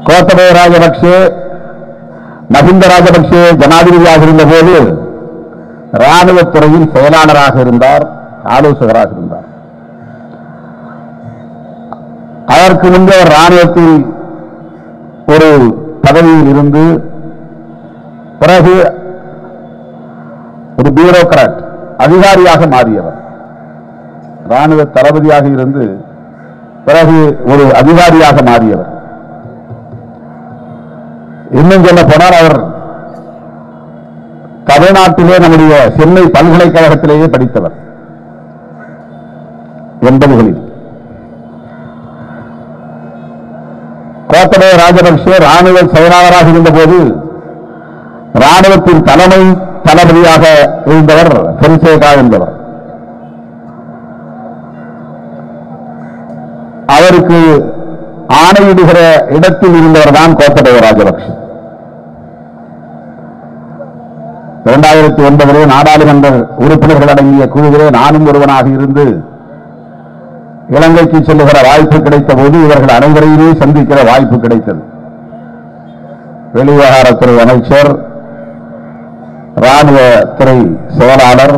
கோத்தபய ராஜபக்சே மஹிந்த ராஜபக்சே ஜனாதிபதியாக இருந்தபோது ராணுவத்துறையில் செயலாளராக இருந்தார் ஆலோசகராக இருந்தார் அதற்கு முன்பு அவர் ராணுவத்தில் ஒரு பதவியில் இருந்து பிறகு ஒரு பியூரோக்ராட் அதிகாரியாக மாறியவர் ராணுவ தளபதியாக இருந்து பிறகு ஒரு அதிகாரியாக மாறியவர் இன்னும் சொல்ல போனால் அவர் தமிழ்நாட்டிலே நம்முடைய சென்னை பல்கலைக்கழகத்திலேயே படித்தவர் எண்பதுகளில் கோத்தபய ராஜபக்சே ராணுவ செயலாளராக இருந்தபோது ராணுவத்தின் தலைமை தளபதியாக இருந்தவர் பொன்சேகா என்பவர் அவருக்கு ஆணையிடுகிற இடத்தில் இருந்தவர் தான் கோத்தபய ராஜபக்சே இரண்டாயிரத்தி ஒன்பதிலே நாடாளுமன்ற உறுப்பினர்கள் அடங்கிய குழுவிலே நானும் ஒருவனாக இருந்து இலங்கைக்கு செல்லுகிற வாய்ப்பு கிடைத்த போது இவர்கள் அனைவரையுமே சந்திக்கிற வாய்ப்பு கிடைத்தது வெளிவிவகாரத்துறை அமைச்சர் ராணுவத்துறை செயலாளர்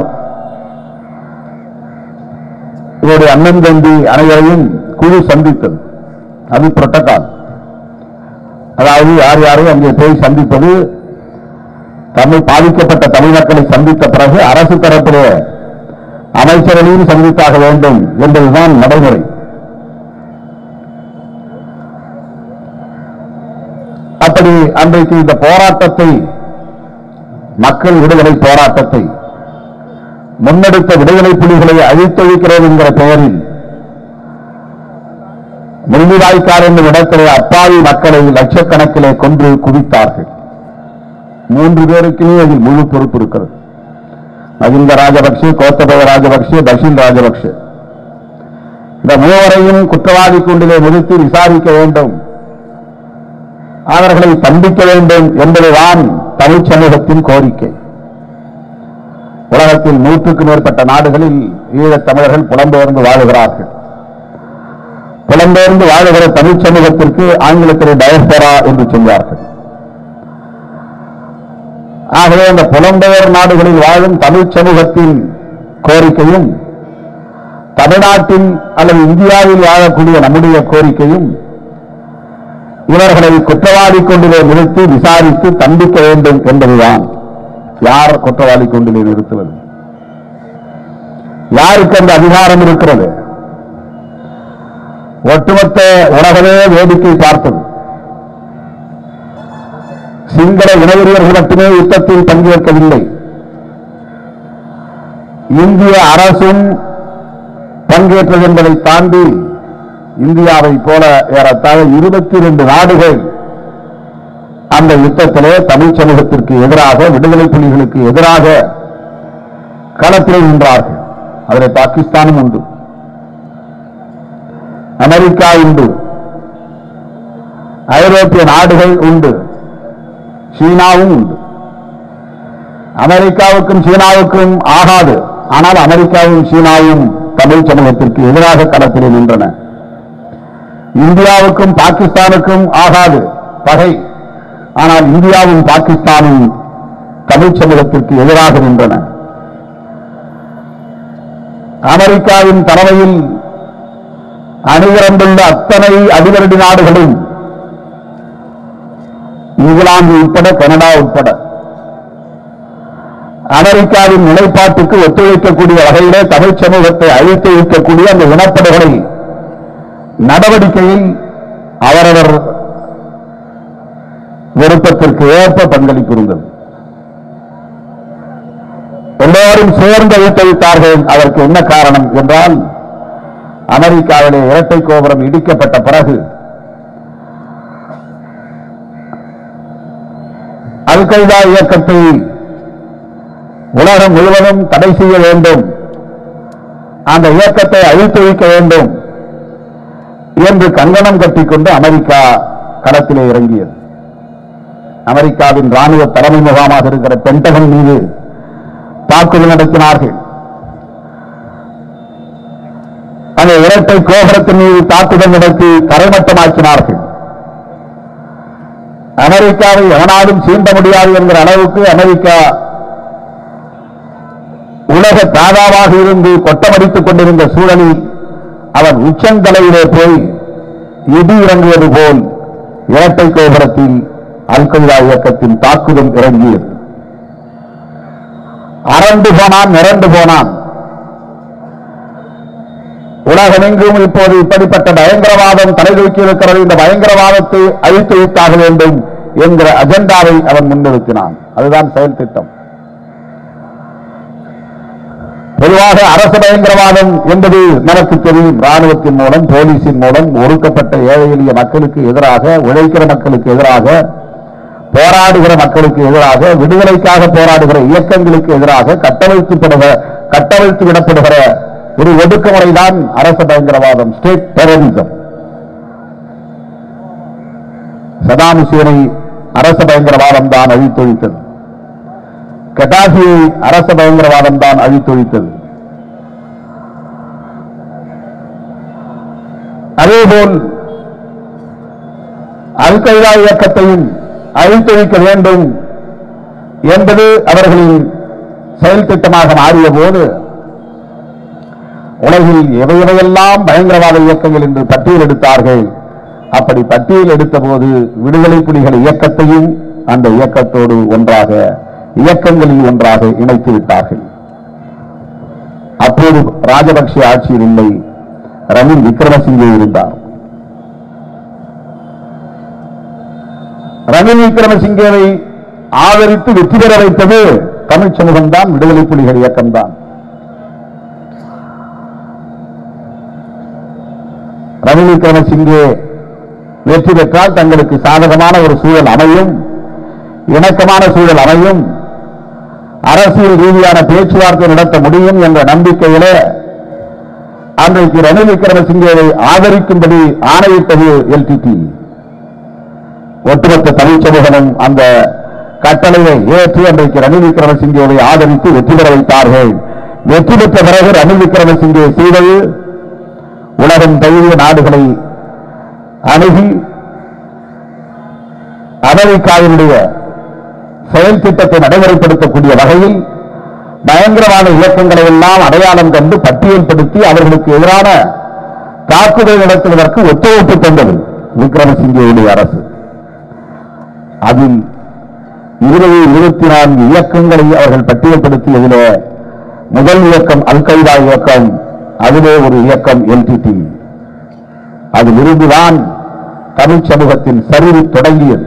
இவருடைய அண்ணன் தம்பி அனைவரையும் குழு சந்தித்தது அது புரோட்டோகால் அதாவது யார் யாரையும் அங்கே போய் சந்திப்பது தமிழ் பாதிக்கப்பட்ட தமிழ் மக்களை சந்தித்த பிறகு அரசு தரப்பிலே அமைச்சர்களையும் சந்தித்தாக வேண்டும் என்பதுதான் நடைமுறை அப்படி அன்றைக்கு இந்த போராட்டத்தை மக்கள் விடுதலை போராட்டத்தை முன்னெடுத்த விடுதலை புலிகளை அழித்தொழிக்கிறோம் என்கிற பெயரில் முள்ளிவாய்க்கால் என்னும் இடத்திலே அப்பாவி மக்களை லட்சக்கணக்கிலே கொன்று குவித்தார்கள் மூன்று பேருக்குமே அதில் முழு பொறுப்பு இருக்கிறது மகிந்த ராஜபக்சே கோத்தபய ராஜபக்சே பஷீல் ராஜபக்சே இந்த மூவரையும் குற்றவாளி கூண்டிலே நிறுத்தி விசாரிக்க வேண்டும் அவர்களை தண்டிக்க வேண்டும் என்பதுதான் தமிழ்ச் சமூகத்தின் கோரிக்கை உலகத்தில் நூற்றுக்கு மேற்பட்ட நாடுகளில் ஈழத் தமிழர்கள் புலம்பெயர்ந்து வாழுகிறார்கள் புலம்பெயர்ந்து வாழுகிற தமிழ்ச் சமூகத்திற்கு ஆங்கிலத்தில் டயஸ்பரா என்று சொல்வார்கள் ஆகவே அந்த புலம்பெயர் நாடுகளில் வாழும் தமிழ் சமூகத்தின் கோரிக்கையும் தமிழ்நாட்டில் அல்லது இந்தியாவில் வாழக்கூடிய நம்முடைய கோரிக்கையும் இவர்களை குற்றவாளி கொண்டிலே நிறுத்தி விசாரித்து தண்டிக்க வேண்டும் என்பதுதான் யார் குற்றவாளி கொண்டிலே நிறுத்துவது யாருக்கு அந்த அதிகாரம் இருக்கிறது ஒட்டுமொத்த உலகமே வேடிக்கை பார்த்தது சிங்கள இனவெறியர்கள் மட்டுமே யுத்தத்தில் பங்கேற்கவில்லை இந்திய அரசும் பங்கேற்றது என்பதை தாண்டி இந்தியாவை போல ஏறத்தாழ இருபத்தி இரண்டு நாடுகள் அந்த யுத்தத்திலே தமிழ் சமூகத்திற்கு எதிராக விடுதலை புலிகளுக்கு எதிராக களத்திலே நின்றார்கள் அதில் பாகிஸ்தானும் உண்டு அமெரிக்கா உண்டு ஐரோப்பிய நாடுகள் உண்டு சீனாவும் உண்டு அமெரிக்காவுக்கும் சீனாவுக்கும் ஆகாது ஆனால் அமெரிக்காவும் சீனாவும் தமிழ் சமூகத்திற்கு எதிராக களத்தில் நின்றன இந்தியாவுக்கும் பாகிஸ்தானுக்கும் ஆகாது பகை ஆனால் இந்தியாவும் பாகிஸ்தானும் தமிழ் சமூகத்திற்கு எதிராக நின்றன அமெரிக்காவின் தலைமையில் அணிதிரண்டுள்ள அத்தனை அதிபரடி நாடுகளும் இங்கிலாந்து உட்பட கனடா உட்பட அமெரிக்காவின் நிலைப்பாட்டுக்கு ஒத்துழைக்கக்கூடிய வகையிலே தமிழ் சமூகத்தை அழித்து வைக்கக்கூடிய அந்த இனப்படுகொலை நடவடிக்கையில் அவரவர் விருப்பத்திற்கு ஏற்ப பங்களிப்பு இருந்தது எல்லோரும் சேர்ந்து வைத்தார்கள் அதற்கு என்ன காரணம் என்றால் அமெரிக்காவிலே இரட்டை கோபுரம் இடிக்கப்பட்ட பிறகு அல் கைதா இயக்கத்தை உலகம் முழுவதும் தடை செய்ய வேண்டும் அந்த இயக்கத்தை அழித்து வைக்க வேண்டும் என்று கங்கணம் கட்டிக்கொண்டு அமெரிக்கா களத்திலே இறங்கியது அமெரிக்காவின் ராணுவ தலைமை முகாமாக இருக்கிற பென்டகன் மீது தாக்குதல் நடத்தினார்கள் அந்த இரட்டை கோபுரத்தின் மீது தாக்குதல் நடத்தி தரைமட்டமாக்கினார்கள் அமெரிக்காவை எவனாலும் சீண்ட முடியாது என்கிற அளவுக்கு அமெரிக்கா உலக தாதாவாக இருந்து கொட்டமடித்துக் கொண்டிருந்த சூழலில் அவன் உச்சந்தலையிலே போய் இடி இறங்குவது போல் இரட்டை கோபுரத்தில் அல்கொய்தா இயக்கத்தின் தாக்குதல் இறங்கியது அரண்டு போனான் நிரண்டு போனான் உலகமெங்கும் இப்போது இப்படிப்பட்ட பயங்கரவாதம் தலைதூக்கி இருக்கிறது இந்த பயங்கரவாதத்தை அழித்து வைத்தாக வேண்டும் என்கிற அஜெண்டாவை அவன் முன்னிறுத்தினான் அதுதான் செயல் திட்டம் பொதுவாக அரசு பயங்கரவாதம் என்பது நமக்கு தெரியும் ராணுவத்தின் மூலம் போலீசின் மூலம் ஒடுக்கப்பட்ட ஏழை எளிய மக்களுக்கு எதிராக உழைக்கிற மக்களுக்கு எதிராக போராடுகிற மக்களுக்கு எதிராக விடுதலைக்காக போராடுகிற இயக்கங்களுக்கு எதிராக கட்டமைத்துப்படுகிற கட்டமைத்து விடப்படுகிற ஒரு ஒடுக்குமுறைதான் அரசு பயங்கரவாதம் ஸ்டேட் டெரரிசம் சதாம் ஹுசேனை அரசு பயங்கரவாதம் தான் அழித்தொழித்தது கட்டாசியை அரச பயங்கரவாதம் தான் அழித்தொழித்தது அதேபோல் அல் கைதா இயக்கத்தையும் அழித்தொழிக்க வேண்டும் என்பது அவர்களின் செயல் திட்டமாக மாறிய போது உலகில் எவை எவையெல்லாம் பயங்கரவாத இயக்கங்கள் என்று பட்டியல் எடுத்தார்கள் அப்படி பட்டியல் எடுத்த போது விடுதலை புலிகள் இயக்கத்தையும் அந்த இயக்கத்தோடு ஒன்றாக இயக்கங்களில் ஒன்றாக இணைத்து விட்டார்கள் அப்போது ராஜபக்ஷ ஆட்சியில் இல்லை ரணில் விக்ரமசிங்கே இருந்தார் ரணில் விக்ரமசிங்கேவை ஆதரித்து வெற்றி பெற வைத்தது தமிழ் சமூகம்தான் விடுதலை புலிகள் இயக்கம்தான் ரணில் விக்ரமசிங்கே வெற்றி பெற்றால் தங்களுக்கு சாதகமான ஒரு சூழல் அமையும் இணக்கமான சூழல் அமையும் அரசியல் ரீதியான பேச்சுவார்த்தை நடத்த முடியும் என்ற நம்பிக்கையிலே அன்றைக்கு ரணில் விக்ரமசிங்கேவை ஆதரிக்கும்படி ஆணையிட்டது எல்டிடி ஒட்டுமொத்த தமிழ் சமூகமும் அந்த கட்டளையை ஏற்று அன்றைக்கு ரணில் விக்ரமசிங்கேவை ஆதரித்து வெற்றி பெற வைத்தார்கள் வெற்றி பெற்ற பிறகு ரணில் விக்ரமசிங்கே செய்தது உலகம் தழுவிய நாடுகளை அணுகி அமெரிக்காவினுடைய செயல் திட்டத்தை நடைமுறைப்படுத்தக்கூடிய வகையில் பயங்கரவாத இயக்கங்களை எல்லாம் அடையாளம் கண்டு பட்டியல்படுத்தி அவர்களுக்கு எதிரான தாக்குதல் நடத்துவதற்கு ஒத்துழைப்பு தந்தது விக்ரமசிங்கேயுடைய அரசு அதில் இருபது இருபத்தி நான்கு இயக்கங்களை அவர்கள் பட்டியல்படுத்தியதிலே முதல் இயக்கம் அல் கைதா இயக்கம் அதிலே ஒரு இயக்கம் எல்டிடி அதிலிருந்துதான் தமிழ் சமூகத்தின் சரிவு தொடங்கியது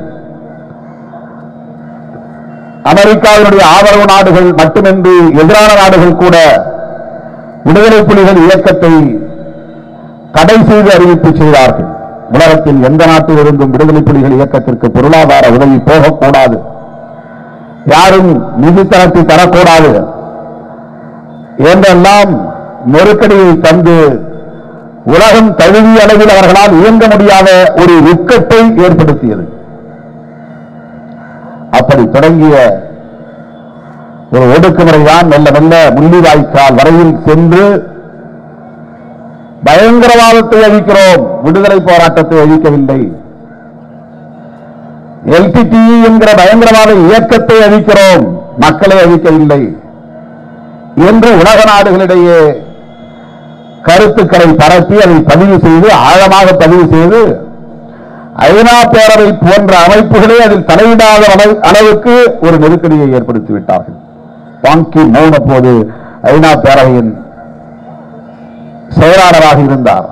அமெரிக்காவினுடைய ஆதரவு நாடுகள் மட்டுமின்றி எதிரான நாடுகள் கூட விடுதலை புலிகள் இயக்கத்தை தடை செய்து அறிவிப்பு செய்தார்கள் உலகத்தில் எந்த நாட்டில் இருந்தும் விடுதலை புலிகள் இயக்கத்திற்கு பொருளாதார உதவி போகக்கூடாது யாரும் நிதி திரட்டி தரக்கூடாது என்றெல்லாம் நெருக்கடியை தந்து உலகம் தழுவிய அளவில் அவர்களால் இயங்க முடியாத ஒரு இக்கட்டை ஏற்படுத்தியது அப்படி தொடங்கிய ஒரு ஒடுக்குமுறைதான் மெல்ல மெல்ல முள்ளிவாய்க்கால் வரையில் சென்று பயங்கரவாதத்தை அழிக்கிறோம் விடுதலை போராட்டத்தை அழிக்கவில்லை எல்டிடி என்கிற பயங்கரவாத இயக்கத்தை அழிக்கிறோம் மக்களை அழிக்கவில்லை என்று உலக நாடுகளிடையே கருத்துக்களை பரப்பி அதை பதிவு செய்து ஆழமாக பதிவு செய்து ஐநா பேரவை போன்ற அமைப்புகளே அதில் தலையிடாத அளவு- அளவுக்கு ஒரு நெருக்கடியை ஏற்படுத்தி விட்டார்கள் பாங்கி மௌன போது ஐநா பேரவையின் செயலாளராக இருந்தார்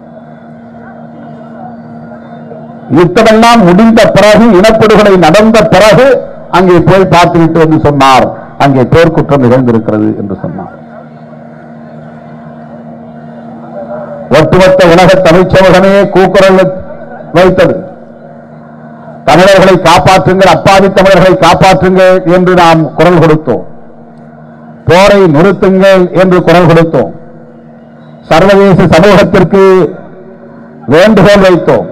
யுத்தமெல்லாம் முடிந்த பிறகு இனப்படுகொலை நடந்த பிறகு அங்கே போய் பார்த்துவிட்டு வந்து சொன்னார் அங்கே போர்க்குற்றம் நிகழ்ந்திருக்கிறது என்று சொன்னார் ஒட்டுமொத்த உலக தமிழ்ச் சமூகமே கூக்குரல் வைத்தது தமிழர்களை காப்பாற்றுங்கள் அப்பாவி தமிழர்களை காப்பாற்றுங்கள் என்று நாம் குரல் கொடுத்தோம் போரை நிறுத்துங்கள் என்று குரல் கொடுத்தோம் சர்வதேச சமூகத்திற்கு வேண்டுகோள் வைத்தோம்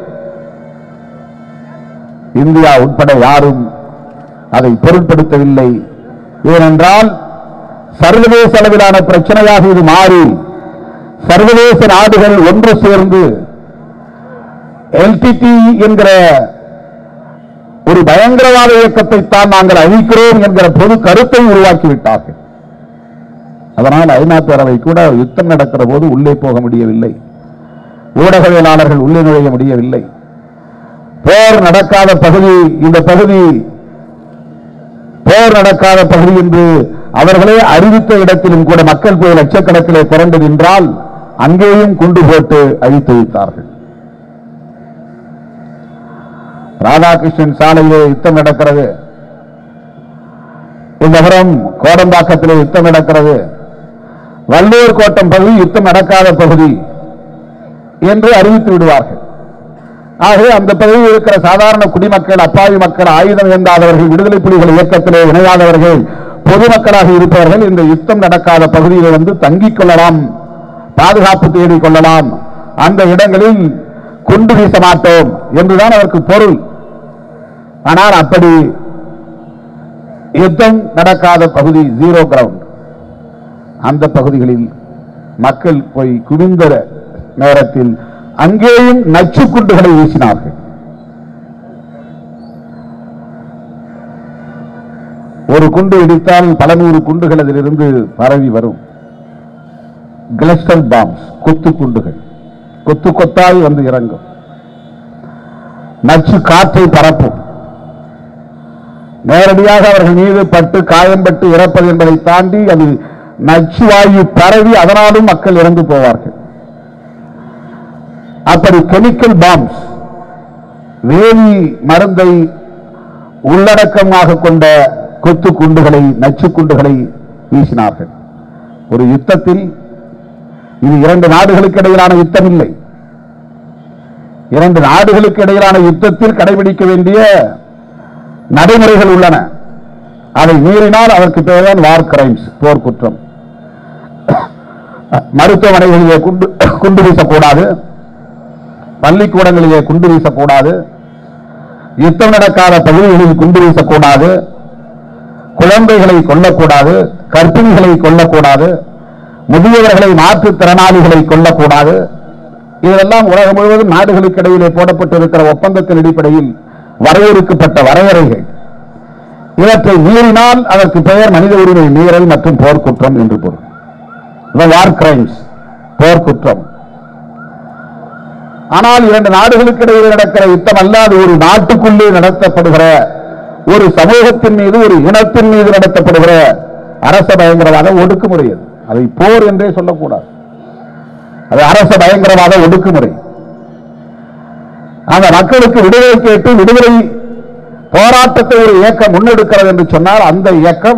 இந்தியா உட்பட யாரும் அதை பொருட்படுத்தவில்லை ஏனென்றால் சர்வதேச அளவிலான பிரச்சனையாக இது மாறி சர்வதேச நாடுகள் ஒன்று சேர்ந்து எல்டிடி என்கிற ஒரு பயங்கரவாத இயக்கத்தை தான் நாங்கள் அழிக்கிறோம் என்கிற பொது கருத்தை உருவாக்கி விட்டார்கள் அதனால் ஐநா பேரவை கூட யுத்தம் நடக்கிற போது உள்ளே போக முடியவில்லை ஊடகவியலாளர்கள் உள்ளே நுழைய முடியவில்லை போர் நடக்காத பகுதி இந்த பகுதி போர் நடக்காத பகுதி என்று அவர்களே அறிவித்த இடத்திலும் கூட மக்கள் போய் லட்சக்கணக்கிலே திரண்டு நின்றால் அங்கேயும் குண்டு போட்டு அழித்து வைத்தார்கள் ராதாகிருஷ்ணன் சாலையிலே யுத்தம் நடக்கிறது இந்த புறம் கோடம்பாக்கத்திலே யுத்தம் நடக்கிறது வள்ளுவர் கோட்டம் பகுதி யுத்தம் நடக்காத பகுதி என்று அறிவித்து விடுவார்கள் ஆகவே அந்த பகுதியில் இருக்கிற சாதாரண குடிமக்கள் அப்பாவி மக்கள் ஆயுதம் ஏந்தாதவர்கள் விடுதலை புலிகள் இயக்கத்திலே இணையாதவர்கள் பொதுமக்களாக இருப்பவர்கள் இந்த யுத்தம் நடக்காத பகுதியில் வந்து தங்கிக் கொள்ளலாம் பாதுகாப்பு தேடிக் கொள்ளலாம் அந்த இடங்களில் குண்டு வீச மாட்டோம் என்றுதான் அதற்கு பொருள் ஆனால் அப்படி யுத்தம் நடக்காத பகுதி ஜீரோ கிரவுண்ட் அந்த பகுதிகளில் மக்கள் போய் குவிந்த நேரத்தில் அங்கேயும் நச்சு குண்டுகளை வீசினார்கள் ஒரு குண்டு இடித்தால் பல நூறு குண்டுகள் அதிலிருந்து பரவி வரும் கிளஸ்டர் பாம்ஸ் கொத்து குண்டுகள் கொத்து கொத்தாய் வந்து இறங்கும் நச்சு காற்றை பரப்பும் நேரடியாக அவர்கள் மீது பட்டு காயம்பட்டு இறப்பது என்பதை தாண்டி அது நச்சு வாயு பரவி அதனாலும் மக்கள் இறந்து போவார்கள் அப்படி கெமிக்கல் பாம்ஸ் வேதி மருந்தை உள்ளடக்கமாக கொண்ட கொத்து குண்டுகளை நச்சு குண்டுகளை வீசினார்கள் ஒரு யுத்தத்தில் இது இரண்டு நாடுகளுக்கு இடையிலான யுத்தம் இல்லை இரண்டு நாடுகளுக்கு இடையிலான யுத்தத்தில் கடைபிடிக்க வேண்டிய நடைமுறைகள் உள்ளன அதை மீறினால் அதற்கு பெயர்தான் வார் கிரைம்ஸ் போர் குற்றம் மருத்துவமனைகளிலே குண்டு குண்டு வீசக்கூடாது பள்ளிக்கூடங்களிலே குண்டு வீசக்கூடாது யுத்தம் நடக்காத பகுதிகளில் குண்டு வீசக்கூடாது குழந்தைகளை கொல்லக்கூடாது கர்ப்பிணிகளை கொல்லக்கூடாது முதியவர்களை மாற்றுத்திறனாளிகளை கொல்லக்கூடாது இதெல்லாம் உலகம் முழுவதும் நாடுகளுக்கு இடையிலே போடப்பட்டிருக்கிற ஒப்பந்தத்தின் அடிப்படையில் வரையறுக்கப்பட்ட வரையறைகள் இவற்றை மீறினால் அதற்கு பெயர் மனித உரிமை மீறல் மற்றும் போர்க்குற்றம் என்று பொருள் வார் கிரைம்ஸ் போர்க்குற்றம் ஆனால் இரண்டு நாடுகளுக்கு இடையில் நடக்கிற யுத்தம் அல்லாத ஒரு நாட்டுக்குள்ளே நடத்தப்படுகிற ஒரு சமூகத்தின் மீது ஒரு இனத்தின் மீது நடத்தப்படுகிற அரச பயங்கரவாத ஒடுக்குமுறை அது அதை போர் என்றே சொல்லக்கூடாது அது அரச பயங்கரவாத ஒடுக்குமுறை அந்த மக்களுக்கு விடுதலை கேட்டு விடுதலை போராட்டத்தை ஒரு இயக்கம் முன்னெடுக்கிறது என்று சொன்னால் அந்த இயக்கம்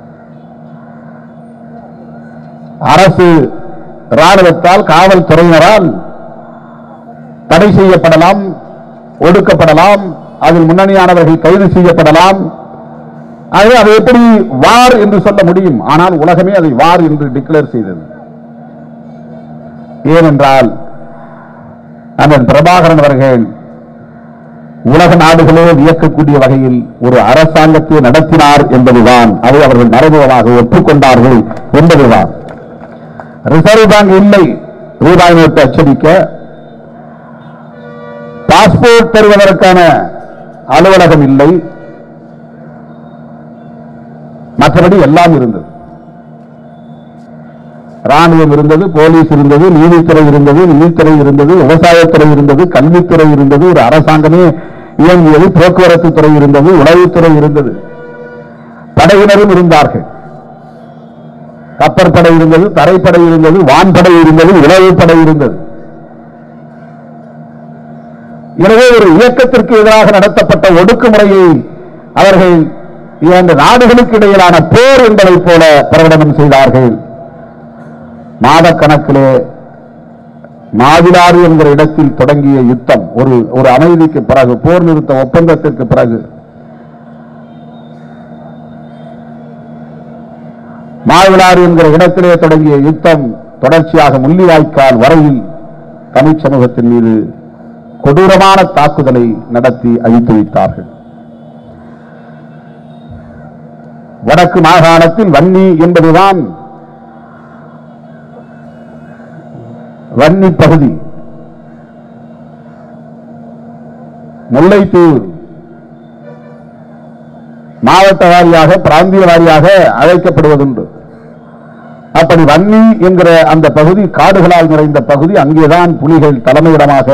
அரசு ராணுவத்தால் காவல்துறையினரால் தடை செய்யப்படலாம் ஒடுக்கப்படலாம் அதில் முன்னணியானவர்கள் கைது செய்யப்படலாம் ஆகவே அதை எப்படி வார் என்று சொல்ல முடியும் ஆனால் உலகமே அதை வார் என்று டிக்ளேர் செய்தது ஏனென்றால் அண்ணன் பிரபாகரன் அவர்கள் உலக நாடுகளே வியக்கக்கூடிய வகையில் ஒரு அரசாங்கத்தை நடத்தினார் என்பதுதான் அதை அவர்கள் மறைமுகமாக ஒப்புக்கொண்டார்கள் என்பதுதான் ரிசர்வ் பேங்க் இல்லை ரூபாய் நோட்டு அச்சடிக்க பாஸ்போர்ட் தருவதற்கான அலுவலகம் இல்லை மற்றபடி எல்லாம் இருந்தது ராணுவம் இருந்தது போலீஸ் இருந்தது நீதித்துறை இருந்தது நிதித்துறை இருந்தது விவசாயத்துறை இருந்தது கல்வித்துறை இருந்தது ஒரு அரசாங்கமே இயங்கியது போக்குவரத்து துறை இருந்தது உளவுத்துறை இருந்தது படையினரும் இருந்தார்கள் கப்பற்படை இருந்தது தரைப்படை இருந்தது வான்படை இருந்தது உளவுப்படை இருந்தது எனவே ஒரு இயக்கத்திற்கு எதிராக நடத்தப்பட்ட ஒடுக்குமுறையை அவர்கள் இரண்டு நாடுகளுக்கு இடையிலான போர் என்பதைப் போல பிரகடனம் செய்தார்கள் மாதக்கணக்கிலே மாவிலாறு என்கிற இடத்தில் தொடங்கிய யுத்தம் ஒரு ஒரு அமைதிக்கு பிறகு போர் நிறுத்த ஒப்பந்தத்திற்கு பிறகு மாவிலாறு என்கிற இடத்திலே தொடங்கிய யுத்தம் தொடர்ச்சியாக முள்ளிவாய்க்கால் வரையில் தமிழ் சமூகத்தின் மீது கொடூரமான தாக்குதலை நடத்தி அழித்து வைத்தார்கள் வடக்கு மாகாணத்தில் வன்னி என்பதுதான் வன்னி பகுதி முல்லைத்தீவு மாவட்ட வாரியாக பிராந்திய வாரியாக அழைக்கப்படுவதுண்டு அப்படி வன்னி என்கிற அந்த பகுதி காடுகளால் நிறைந்த பகுதி அங்கேதான் புலிகள் தலைமையிடமாக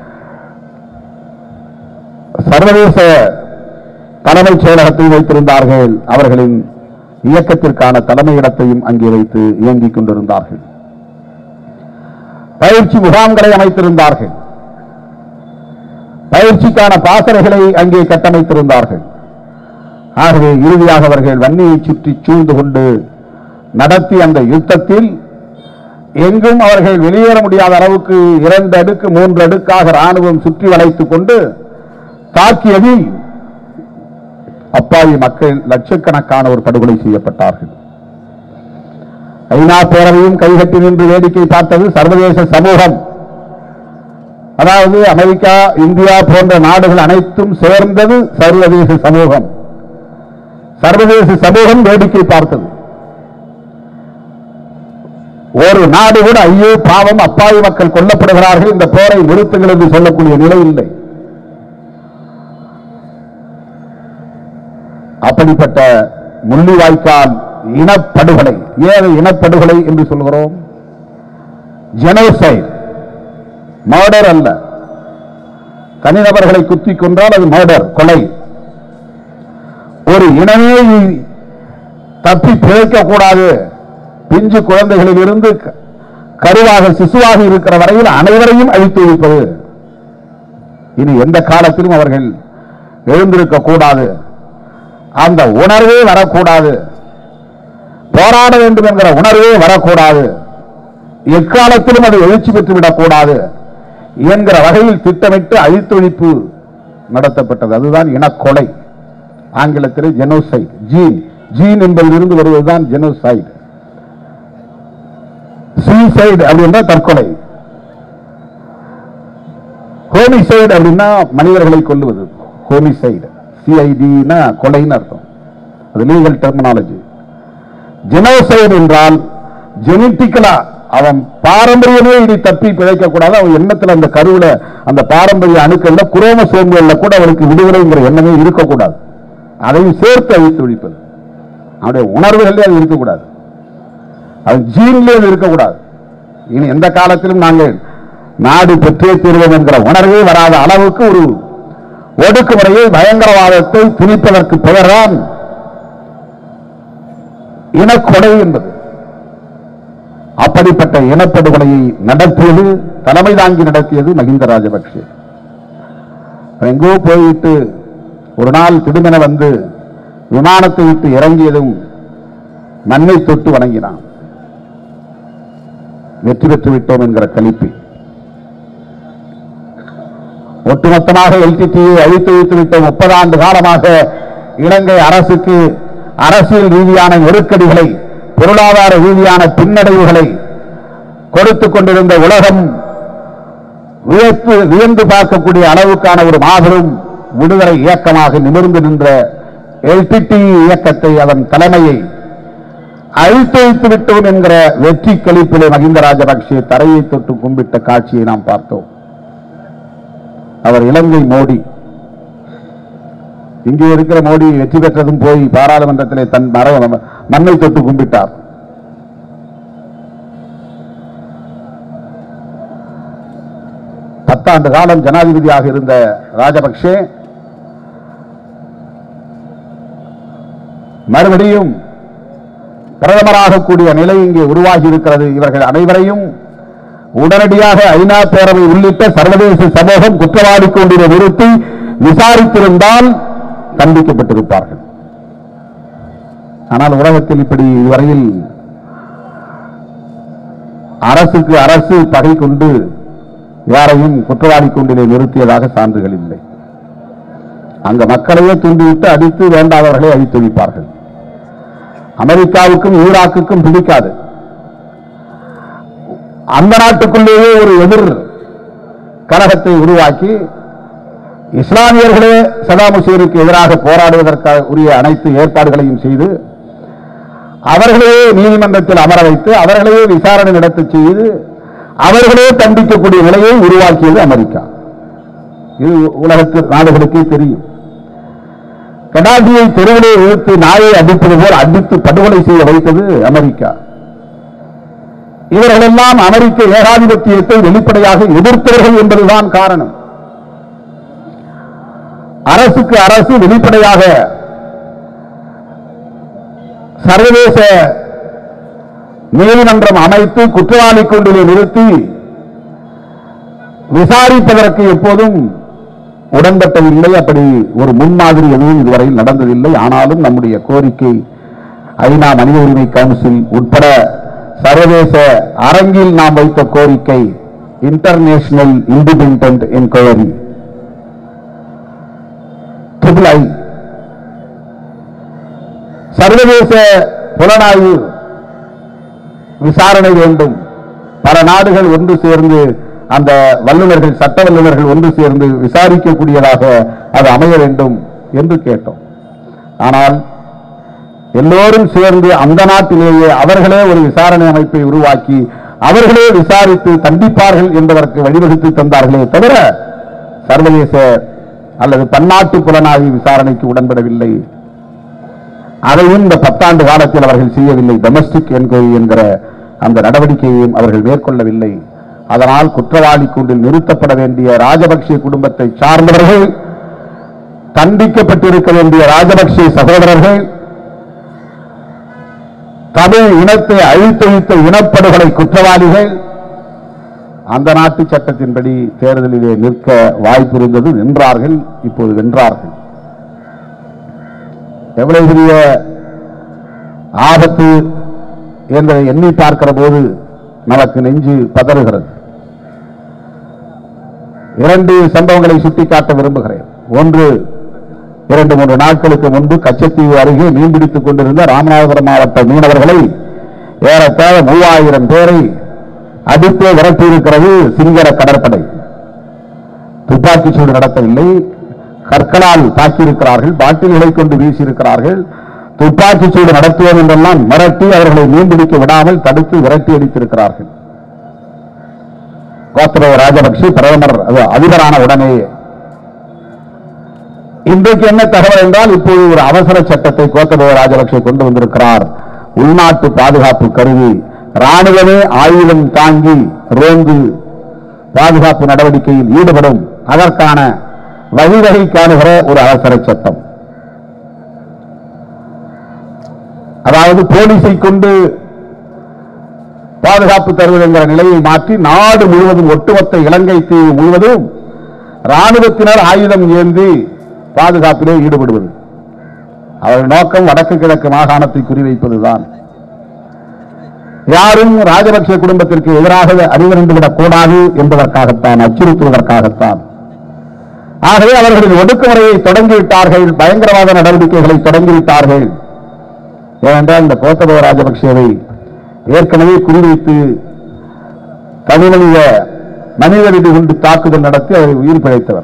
சர்வதேச தலைமைச் செயலகத்தை வைத்திருந்தார்கள் அவர்களின் இயக்கத்திற்கான தலைமையிடத்தையும் அங்கே வைத்து இயங்கிக் கொண்டிருந்தார்கள் பயிற்சி முகாம்களை அமைத்திருந்தார்கள் பயிற்சிக்கான பாசறைகளை அங்கே கட்டமைத்திருந்தார்கள் ஆகவே இறுதியாக அவர்கள் வன்னியை சுற்றி சூழ்ந்து கொண்டு நடத்திய அந்த யுத்தத்தில் எங்கும் அவர்கள் வெளியேற முடியாத அளவுக்கு இரண்டு அடுக்கு மூன்று அடுக்காக ராணுவம் சுற்றி வளைத்துக் கொண்டு தாக்கியதில் அப்பாவி மக்கள் லட்சக்கணக்கான ஒரு படுகொலை செய்யப்பட்டார்கள் ஐநா பேரவையும் கைகட்டி நின்று வேடிக்கை பார்த்தது சர்வதேச சமூகம் அதாவது அமெரிக்கா இந்தியா போன்ற நாடுகள் அனைத்தும் சேர்ந்தது சர்வதேச சமூகம் சர்வதேச சமூகம் வேடிக்கை பார்த்தது ஒரு நாடு கூட ஐயோ பாவம் அப்பாவி மக்கள் கொல்லப்படுகிறார்கள் இந்த போரை நிறுத்துங்கள் என்று சொல்லக்கூடிய நிலை இல்லை அப்படிப்பட்ட முள்ளிவாய்க்கால் இனப்படுகொலை ஏன் இனப்படுகொலை என்று சொல்கிறோம் ஜெனோசைட் மர்டர் அல்ல தனிநபர்களை குத்தி கொன்றால் அது மர்டர் கொலை ஒரு இனமே தப்பி பிழைக்க கூடாது பிஞ்சு குழந்தைகளில் இருந்து க- கருவாக சிசுவாக இருக்கிற வரையில் அனைவரையும் அழித்து வைப்பது இனி எந்த காலத்திலும் அவர்கள் எழுந்திருக்க கூடாது அந்த உணர்வே வரக்கூடாது போராட வேண்டும் என்கிற உணர்வே வரக்கூடாது எக்காலத்திலும் அது எழுச்சி பெற்றுவிடக் கூடாது என்கிற வகையில் திட்டமிட்டு அழித்தொழிப்பு நடத்தப்பட்டது அதுதான் இனக்கொலை ஆங்கிலத்தில் ஜெனோசைட் ஜீன் ஜீன் என்பதிலிருந்து வருவதுதான் ஜெனோசைட் சூசைடு அப்படின்னா தற்கொலை ஹோமிசைடு அப்படின்னா மனிதர்களை கொல்லுவது ஹோமிசைடு சிஐடினா கொலைன்னு அர்த்தம் அது லீகல் டெர்மினாலஜி ஜெனோசைடு என்றால் ஜெனட்டிக்கலா அவன் பாரம்பரியமே இனி தப்பி பிழைக்க கூடாது அவன் எண்ணத்துல அந்த கருவுல அந்த பாரம்பரிய அணுக்கள்ல குரோமசோம்கள்ல கூட அவனுக்கு விடுதலைங்கிற எண்ணமே இருக்கக்கூடாது அதையும் சேர்த்து அழித்து ஒழிப்பது அவனுடைய உணர்வுகளே அது இருக்கக்கூடாது அது ஜீன்லேயே அது இருக்கக்கூடாது இனி எந்த காலத்திலும் நாங்கள் நாடு பெற்றே தீர்வோம் என்கிற உணர்வே வராத அளவுக்கு ஒரு ஒடுக்குமுறையை பயங்கரவாதத்தை திணிப்பதற்கு பெயர்தான் இனக்கொலை என்பது அப்படிப்பட்ட இனப்படுகொலையை நடத்தியது தலைமை தாங்கி நடத்தியது மஹிந்த ராஜபக்ஷே அவன் எங்கோ போயிட்டு ஒரு நாள் திடுமென வந்து விமானத்தை விட்டு இறங்கியதும் மண்ணை தொட்டு வணங்கினான் வெற்றி பெற்று விட்டோம் என்கிற கலிப்பி ஒட்டுமொத்தமாக எல்டிடியை அழித்து வைத்து விட்ட முப்பது ஆண்டு காலமாக இலங்கை அரசுக்கு அரசியல் ரீதியான நெருக்கடிகளை பொருளாதார ரீதியான பின்னடைவுகளை கொடுத்துக் கொண்டிருந்த உலகம் வியப்பு வியந்து பார்க்கக்கூடிய அளவுக்கான ஒரு மாபெரும் விடுதலை இயக்கமாக நிமிர்ந்து நின்ற எல்டிடி இயக்கத்தை அதன் தலைமையை அழித்து வைத்து விட்டோம் என்கிற வெற்றி கழிப்பிலே மஹிந்த ராஜபக்சே தரையை தொட்டு கும்பிட்ட காட்சியை நாம் பார்த்தோம் அவர் இலங்கை மோடி இங்கே இருக்கிற மோடி வெற்றி பெற்றதும் போய் பாராளுமன்றத்திலே தன் மர மண்ணை தொட்டு கும்பிட்டார் பத்தாண்டு காலம் ஜனாதிபதியாக இருந்த ராஜபக்சே மறுபடியும் பிரதமராக கூடிய நிலை இங்கே உருவாகி இருக்கிறது இவர்கள் அனைவரையும் உடனடியாக ஐநா பேரவை உள்ளிட்ட சர்வதேச சமூகம் குற்றவாளி கொண்டிட நிறுத்தி விசாரித்திருந்தால் தண்டிக்கப்பட்டிருப்பார்கள் ஆனால் உலகத்தில் இப்படி இதுவரையில் அரசுக்கு அரசு பகை கொண்டு யாரையும் குற்றவாளி கொண்டிலே நிறுத்தியதாக சான்றுகள் இல்லை அங்க மக்களையே தூண்டிவிட்டு அடித்து வேண்டாதவர்களை அழித்து வைப்பார்கள் அமெரிக்காவுக்கும் ஈராக்குக்கும் பிடிக்காது அந்த நாட்டுக்குள்ளேயே ஒரு எதிர் கழகத்தை உருவாக்கி இஸ்லாமியர்களே சதாம் ஹுசேனுக்கு எதிராக போராடுவதற்காக உரிய அனைத்து ஏற்பாடுகளையும் செய்து அவர்களையே நீதிமன்றத்தில் அமர வைத்து அவர்களையே விசாரணை நடத்த செய்து அவர்களே தண்டிக்கக்கூடிய நிலையை உருவாக்கியது அமெரிக்கா இது உலகத்து நாடுகளுக்கே தெரியும் கடாசியை தெருவிலே இழுத்து நாயை அடிப்பது போல் அடித்து படுகொலை செய்ய வைத்தது அமெரிக்கா இவர்களெல்லாம் அமெரிக்க ஏகாதிபத்தியத்தை வெளிப்படையாக எதிர்த்தவர்கள் என்பதுதான் காரணம் அரசுக்கு அரசு வெளிப்படையாக சர்வதேச நீதிமன்றம் அமைத்து குற்றவாளி கொண்டிலே நிறுத்தி விசாரிப்பதற்கு எப்போதும் உடன்பட்டதில்லை அப்படி ஒரு முன்மாதிரி எதுவும் இதுவரையில் நடந்ததில்லை ஆனாலும் நம்முடைய கோரிக்கை ஐநா மனித உரிமை கவுன்சில் உட்பட சர்வதேச அரங்கில் நாம் வைத்த கோரிக்கை international independent enquiry triple I சர்வதேச புலனாய்வு விசாரணை வேண்டும் பல நாடுகள் ஒன்று சேர்ந்து அந்த வல்லுநர்கள் சட்ட வல்லுநர்கள் ஒன்று சேர்ந்து விசாரிக்கக்கூடியதாக அது அமைய வேண்டும் என்று கேட்டோம் ஆனால் எல்லோரும் சேர்ந்து அந்த நாட்டிலேயே அவர்களே ஒரு விசாரணை அமைப்பை உருவாக்கி அவர்களே விசாரித்து தண்டிப்பார்கள் என்பதற்கு வழிவகுத்து தந்தார்களே தவிர சர்வதேச அல்லது பன்னாட்டு புலனாய்வு விசாரணைக்கு உடன்படவில்லை அதையும் இந்த பத்தாண்டு காலத்தில் அவர்கள் செய்யவில்லை டொமஸ்டிக் என்கொயரி என்கிற அந்த நடவடிக்கையையும் அவர்கள் மேற்கொள்ளவில்லை அதனால் குற்றவாளி கூண்டில் நிறுத்தப்பட வேண்டிய ராஜபக்சே குடும்பத்தை சார்ந்தவர்கள் தண்டிக்கப்பட்டிருக்க வேண்டிய ராஜபக்சே சகோதரர்கள் தமிழ் இனத்தை அழித்தொழித்த இனப்படுகொலை குற்றவாளிகள் அந்த நாட்டு சட்டத்தின்படி தேர்தலிலே நிற்க வாய்ப்பு இருந்தது நின்றார்கள் இப்போது வென்றார்கள் எவ்வளவு பெரிய ஆபத்து என்பதை எண்ணி பார்க்கிற போது நமக்கு நெஞ்சு பதறுகிறது இரண்டு சம்பவங்களை சுட்டிக்காட்ட விரும்புகிறேன் ஒன்று இரண்டு மூன்று நாட்களுக்கு முன்பு கச்சத்தீவு அருகே மீன்பிடித்துக் கொண்டிருந்த ராமநாதபுரம் மாவட்ட மீனவர்களை ஏறத்தாழ மூவாயிரம் பேரை அடித்தே விரட்டியிருக்கிறது சிங்கள கடற்படை துப்பாக்கிச் சூடு நடத்தவில்லை கற்களால் தாக்கியிருக்கிறார்கள் பாட்டில்களை கொண்டு வீசியிருக்கிறார்கள் துப்பாக்கிச் சூடு நடத்துவோம் என்றெல்லாம் மிரட்டி அவர்களை மீன்பிடிக்க விடாமல் தடுத்து விரட்டி அடித்திருக்கிறார்கள் கோத்தபய ராஜபக்சே பிரதமர் அது அதிபரான உடனேயே இன்றைக்கு என்ன தகவல் என்றால் இப்போது ஒரு அவசர சட்டத்தை கோத்தபய ராஜபக்சே கொண்டு வந்திருக்கிறார் உள்நாட்டு பாதுகாப்பு கருவி ராணுவமே ஆயுதம் தாங்கி ரோந்து பாதுகாப்பு நடவடிக்கையில் ஈடுபடும் அதற்கான வழிவகை காணுகிற ஒரு அவசர சட்டம் அதாவது போலீஸை கொண்டு பாதுகாப்பு தருவது என்கிற நிலையை மாற்றி நாடு முழுவதும் ஒட்டுமொத்த இலங்கை தீவு முழுவதும் ராணுவத்தினர் ஆயுதம் ஏந்தி பாதுகாப்பிலே ஈடுபடுவது அவர்கள் நோக்கம் வடக்கு கிழக்கு மாகாணத்தை குறிவைப்பதுதான் யாரும் ராஜபக்சே குடும்பத்திற்கு எதிராக அறிவிறந்துவிடக் கூடாது என்பதற்காகத்தான் அச்சுறுத்துவதற்காகத்தான் ஆகவே அவர்களின் ஒடுக்குமுறையை தொடங்கிவிட்டார்கள் பயங்கரவாத நடவடிக்கைகளை தொடங்கிவிட்டார்கள் ஏனென்றால் இந்த கோத்தபய ராஜபக்சேவை ஏற்கனவே குறிவைத்து தனிமனித மனித வெடி குண்டு தாக்குதல் நடத்தி அவரை உயிர் பிழைத்தவர்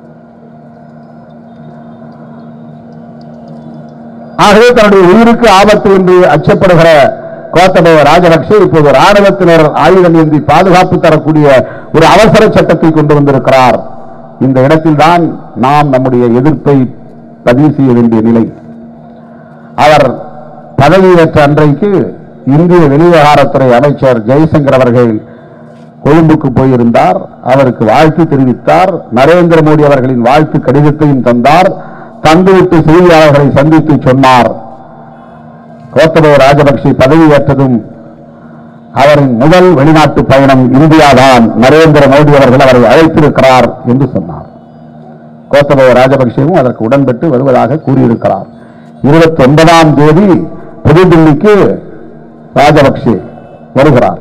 ஆகவே தன்னுடைய உயிருக்கு ஆபத்து என்று அச்சப்படுகிற கோத்தபய ராஜபக்சே இப்போது ராணுவத்தினர் ஆயுதம் ஏந்தி பாதுகாப்பு தரக்கூடிய ஒரு அவசர சட்டத்தை கொண்டு வந்திருக்கிறார் இந்த இடத்தில்தான் நாம் நம்முடைய எதிர்ப்பை பதிவு செய்ய வேண்டிய நிலை அவர் பதவியேற்ற அன்றைக்கு இந்திய வெளிவிவகாரத்துறை அமைச்சர் ஜெய்சங்கர் அவர்கள் கொழும்புக்கு போயிருந்தார் அவருக்கு வாழ்த்து தெரிவித்தார் நரேந்திர மோடி அவர்களின் வாழ்த்து கடிதத்தையும் தந்தார் தந்துவிட்டு செய்தியாளர்களை சந்தித்து சொன்னார் கோத்தபய ராஜபக்சே பதவியேற்றதும் அவரின் முதல் வெளிநாட்டு பயணம் இந்தியாதான் நரேந்திர மோடி அவர்கள் அவரை அழைத்திருக்கிறார் என்று சொன்னார் கோத்தபய ராஜபக்சேவும் அதற்கு உடன்பட்டு வருவதாக கூறியிருக்கிறார் இருபத்தி ஒன்பதாம் தேதி புதுடில்லிக்கு ராஜபக்சே வருகிறார்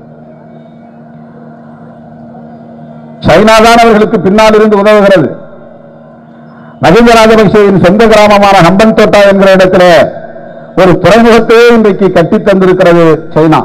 சைனா தான் அவர்களுக்கு பின்னால் இருந்து உதவுகிறது மஹிந்த ராஜபக்சேவின் சொந்த கிராமமான ஹம்பன் தோட்டா என்கிற இடத்துல ஒரு துறைமுகத்தையே இன்றைக்கு கட்டித் தந்திருக்கிறது சைனா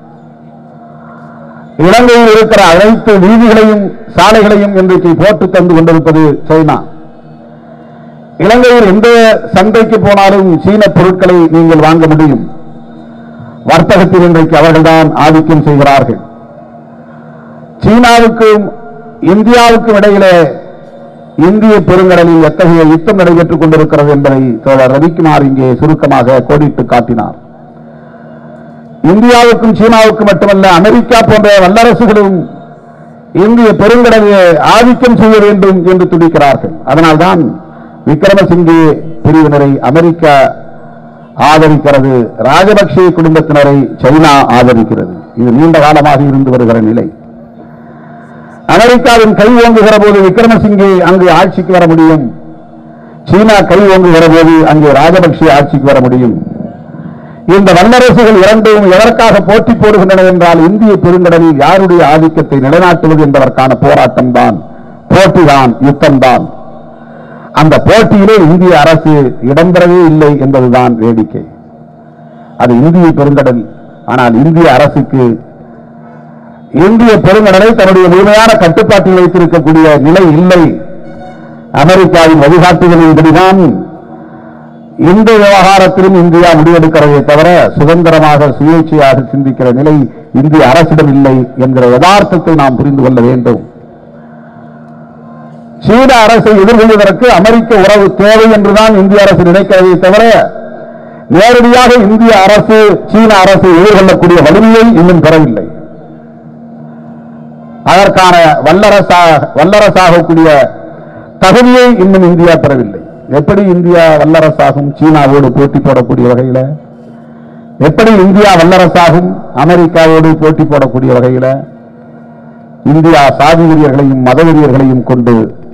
இலங்கையில் இருக்கிற அனைத்து வீதிகளையும் சாலைகளையும் இன்றைக்கு போட்டு தந்து கொண்டிருப்பது சைனா இலங்கையில் எந்த சந்தைக்கு போனாலும் சீன பொருட்களை நீங்கள் வாங்க முடியும் வர்த்தகத்தில் இன்றைக்கு அவர்கள்தான் ஆதிக்கம் செய்கிறார்கள் சீனாவுக்கும் இந்தியாவுக்கும் இடையிலே இந்திய பெருங்கடலில் எத்தகைய யுத்தம் நடைபெற்றுக் கொண்டிருக்கிறது என்பதை தோழர் ரவிக்குமார் இங்கே சுருக்கமாக கோடிட்டு காட்டினார் இந்தியாவுக்கும் சீனாவுக்கும் மட்டுமல்ல அமெரிக்கா போன்ற வல்லரசுகளும் இந்திய பெருங்கடலை ஆதிக்கம் செய்ய வேண்டும் என்று துடிக்கிறார்கள் அதனால்தான் விக்ரமசிங்கே பிரிவினரை அமெரிக்கா ஆதரிக்கிறது ராஜபக்சே குடும்பத்தினரை சைனா ஆதரிக்கிறது இது நீண்ட காலமாக இருந்து வருகிற நிலை அமெரிக்காவின் கை ஓங்குகிற போது விக்ரமசிங்கே அங்கு ஆட்சிக்கு வர முடியும் சீனா கை ஓங்குகிற போது அங்கே ராஜபக்சே ஆட்சிக்கு வர முடியும் இந்த வல்லரசுகள் இரண்டும் எதற்காக போட்டி போடுகின்றன என்றால் இந்திய பெருங்கடலில் யாருடைய ஆதிக்கத்தை நிலைநாட்டுவது என்பதற்கான போராட்டம் தான் போட்டிதான் யுத்தம்தான் அந்த போட்டியிலே இந்திய அரசு இடம்பெறவே இல்லை என்பதுதான் வேடிக்கை அது இந்திய பெருங்கடல் ஆனால் இந்திய அரசுக்கு இந்திய பெருங்கடலை தன்னுடைய முழுமையான கட்டுப்பாட்டில் வைத்திருக்கக்கூடிய நிலை இல்லை அமெரிக்காவின் வழிகாட்டுதலின்படிதான் இந்த விவகாரத்திலும் இந்தியா முடிவெடுக்கிறதை தவிர சுதந்திரமாக சுயேட்சையாக சிந்திக்கிற நிலை இந்திய அரசிடம் இல்லை என்கிற யதார்த்தத்தை நாம் புரிந்து கொள்ள வேண்டும் சீன அரசை எதிர்கொள்வதற்கு அமெரிக்க உறவு தேவை என்றுதான் இந்திய அரசு நினைக்கிறதை தவிர நேரடியாக இந்திய அரசு சீன அரசை எதிர்கொள்ளக்கூடிய வலிமையை இன்னும் பெறவில்லை அதற்கான வல்லரசாக வல்லரசாகக்கூடிய தகுதியை இன்னும் இந்தியா பெறவில்லை எப்படி இந்தியா வல்லரசாகும் சீனாவோடு போட்டி போடக்கூடிய வகையில எப்படி இந்தியா வல்லரசாகும் அமெரிக்காவோடு போட்டி போடக்கூடிய வகையில இந்தியா சாதி வெறியர்களையும் மத வெறியர்களையும் கொண்டு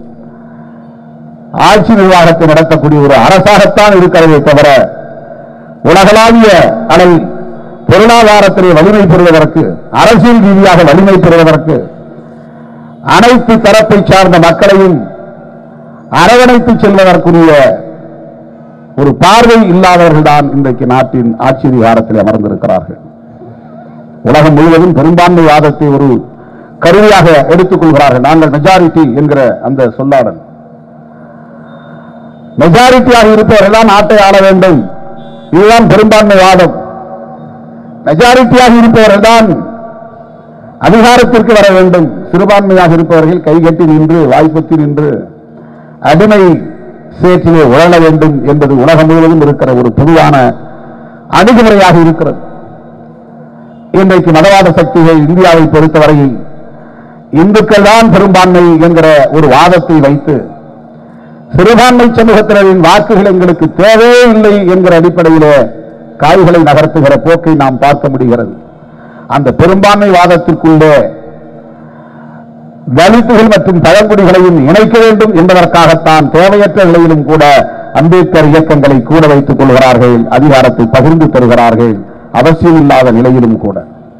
ஆட்சி நிர்வாகத்தை நடத்தக்கூடிய ஒரு அரசாகத்தான் இருக்கிறதே தவிர உலகளாவிய அளவில் பொருளாதாரத்திலே வலிமை பெறுவதற்கு அரசியல் ரீதியாக வலிமை பெறுவதற்கு அனைத்து தரப்பை சார்ந்த மக்களையும் அரவணைத்து செல்வதற்குரிய ஒரு பார்வை இல்லாதவர்கள் தான் இன்றைக்கு நாட்டின் ஆட்சி அதிகாரத்தில் அமர்ந்திருக்கிறார்கள் உலகம் முழுவதும் பெரும்பான்மை வாதத்தை ஒரு கருவியாக எடுத்துக் கொள்கிறார்கள் நாங்கள் மெஜாரிட்டி என்கிற அந்த சொல்லாடல் மெஜாரிட்டியாக இருப்பவர்கள் தான் நாட்டை ஆள வேண்டும் இதுதான் பெரும்பான்மை வாதம் மெஜாரிட்டியாக இருப்பவர்கள் தான் அதிகாரத்திற்கு வர வேண்டும் சிறுபான்மையாக இருப்பவர்கள் கைகட்டி நின்று வாய்ப்பத்தி நின்று அடிமை சேற்றிலே உழல வேண்டும் என்பது உலகம் முழுவதும் இருக்கிற ஒரு பொதுவான அணுகுமுறையாக இருக்கிறது இன்றைக்கு மதவாத சக்திகள் இந்தியாவை பொறுத்தவரையில் இந்துக்கள் தான் பெரும்பான்மை என்கிற ஒரு வாதத்தை வைத்து சிறுபான்மை சமூகத்தினரின் வாக்குகள் எங்களுக்கு தேவையே இல்லை என்கிற அடிப்படையிலே காய்களை நகர்த்துகிற போக்கை நாம் பார்க்க முடிகிறது அந்த பெரும்பான்மை வாதத்திற்குள்ளே தலித்துகள் மற்றும் பழங்குடிகளையும் இணைக்க வேண்டும் என்பதற்காகத்தான் தேவையற்ற நிலையிலும் கூட அம்பேத்கர் இயக்கங்களை கூட வைத்துக் கொள்கிறார்கள் அதிகாரத்தை பகிர்ந்து தருகிறார்கள் அவசியம் இல்லாத நிலையிலும் கூட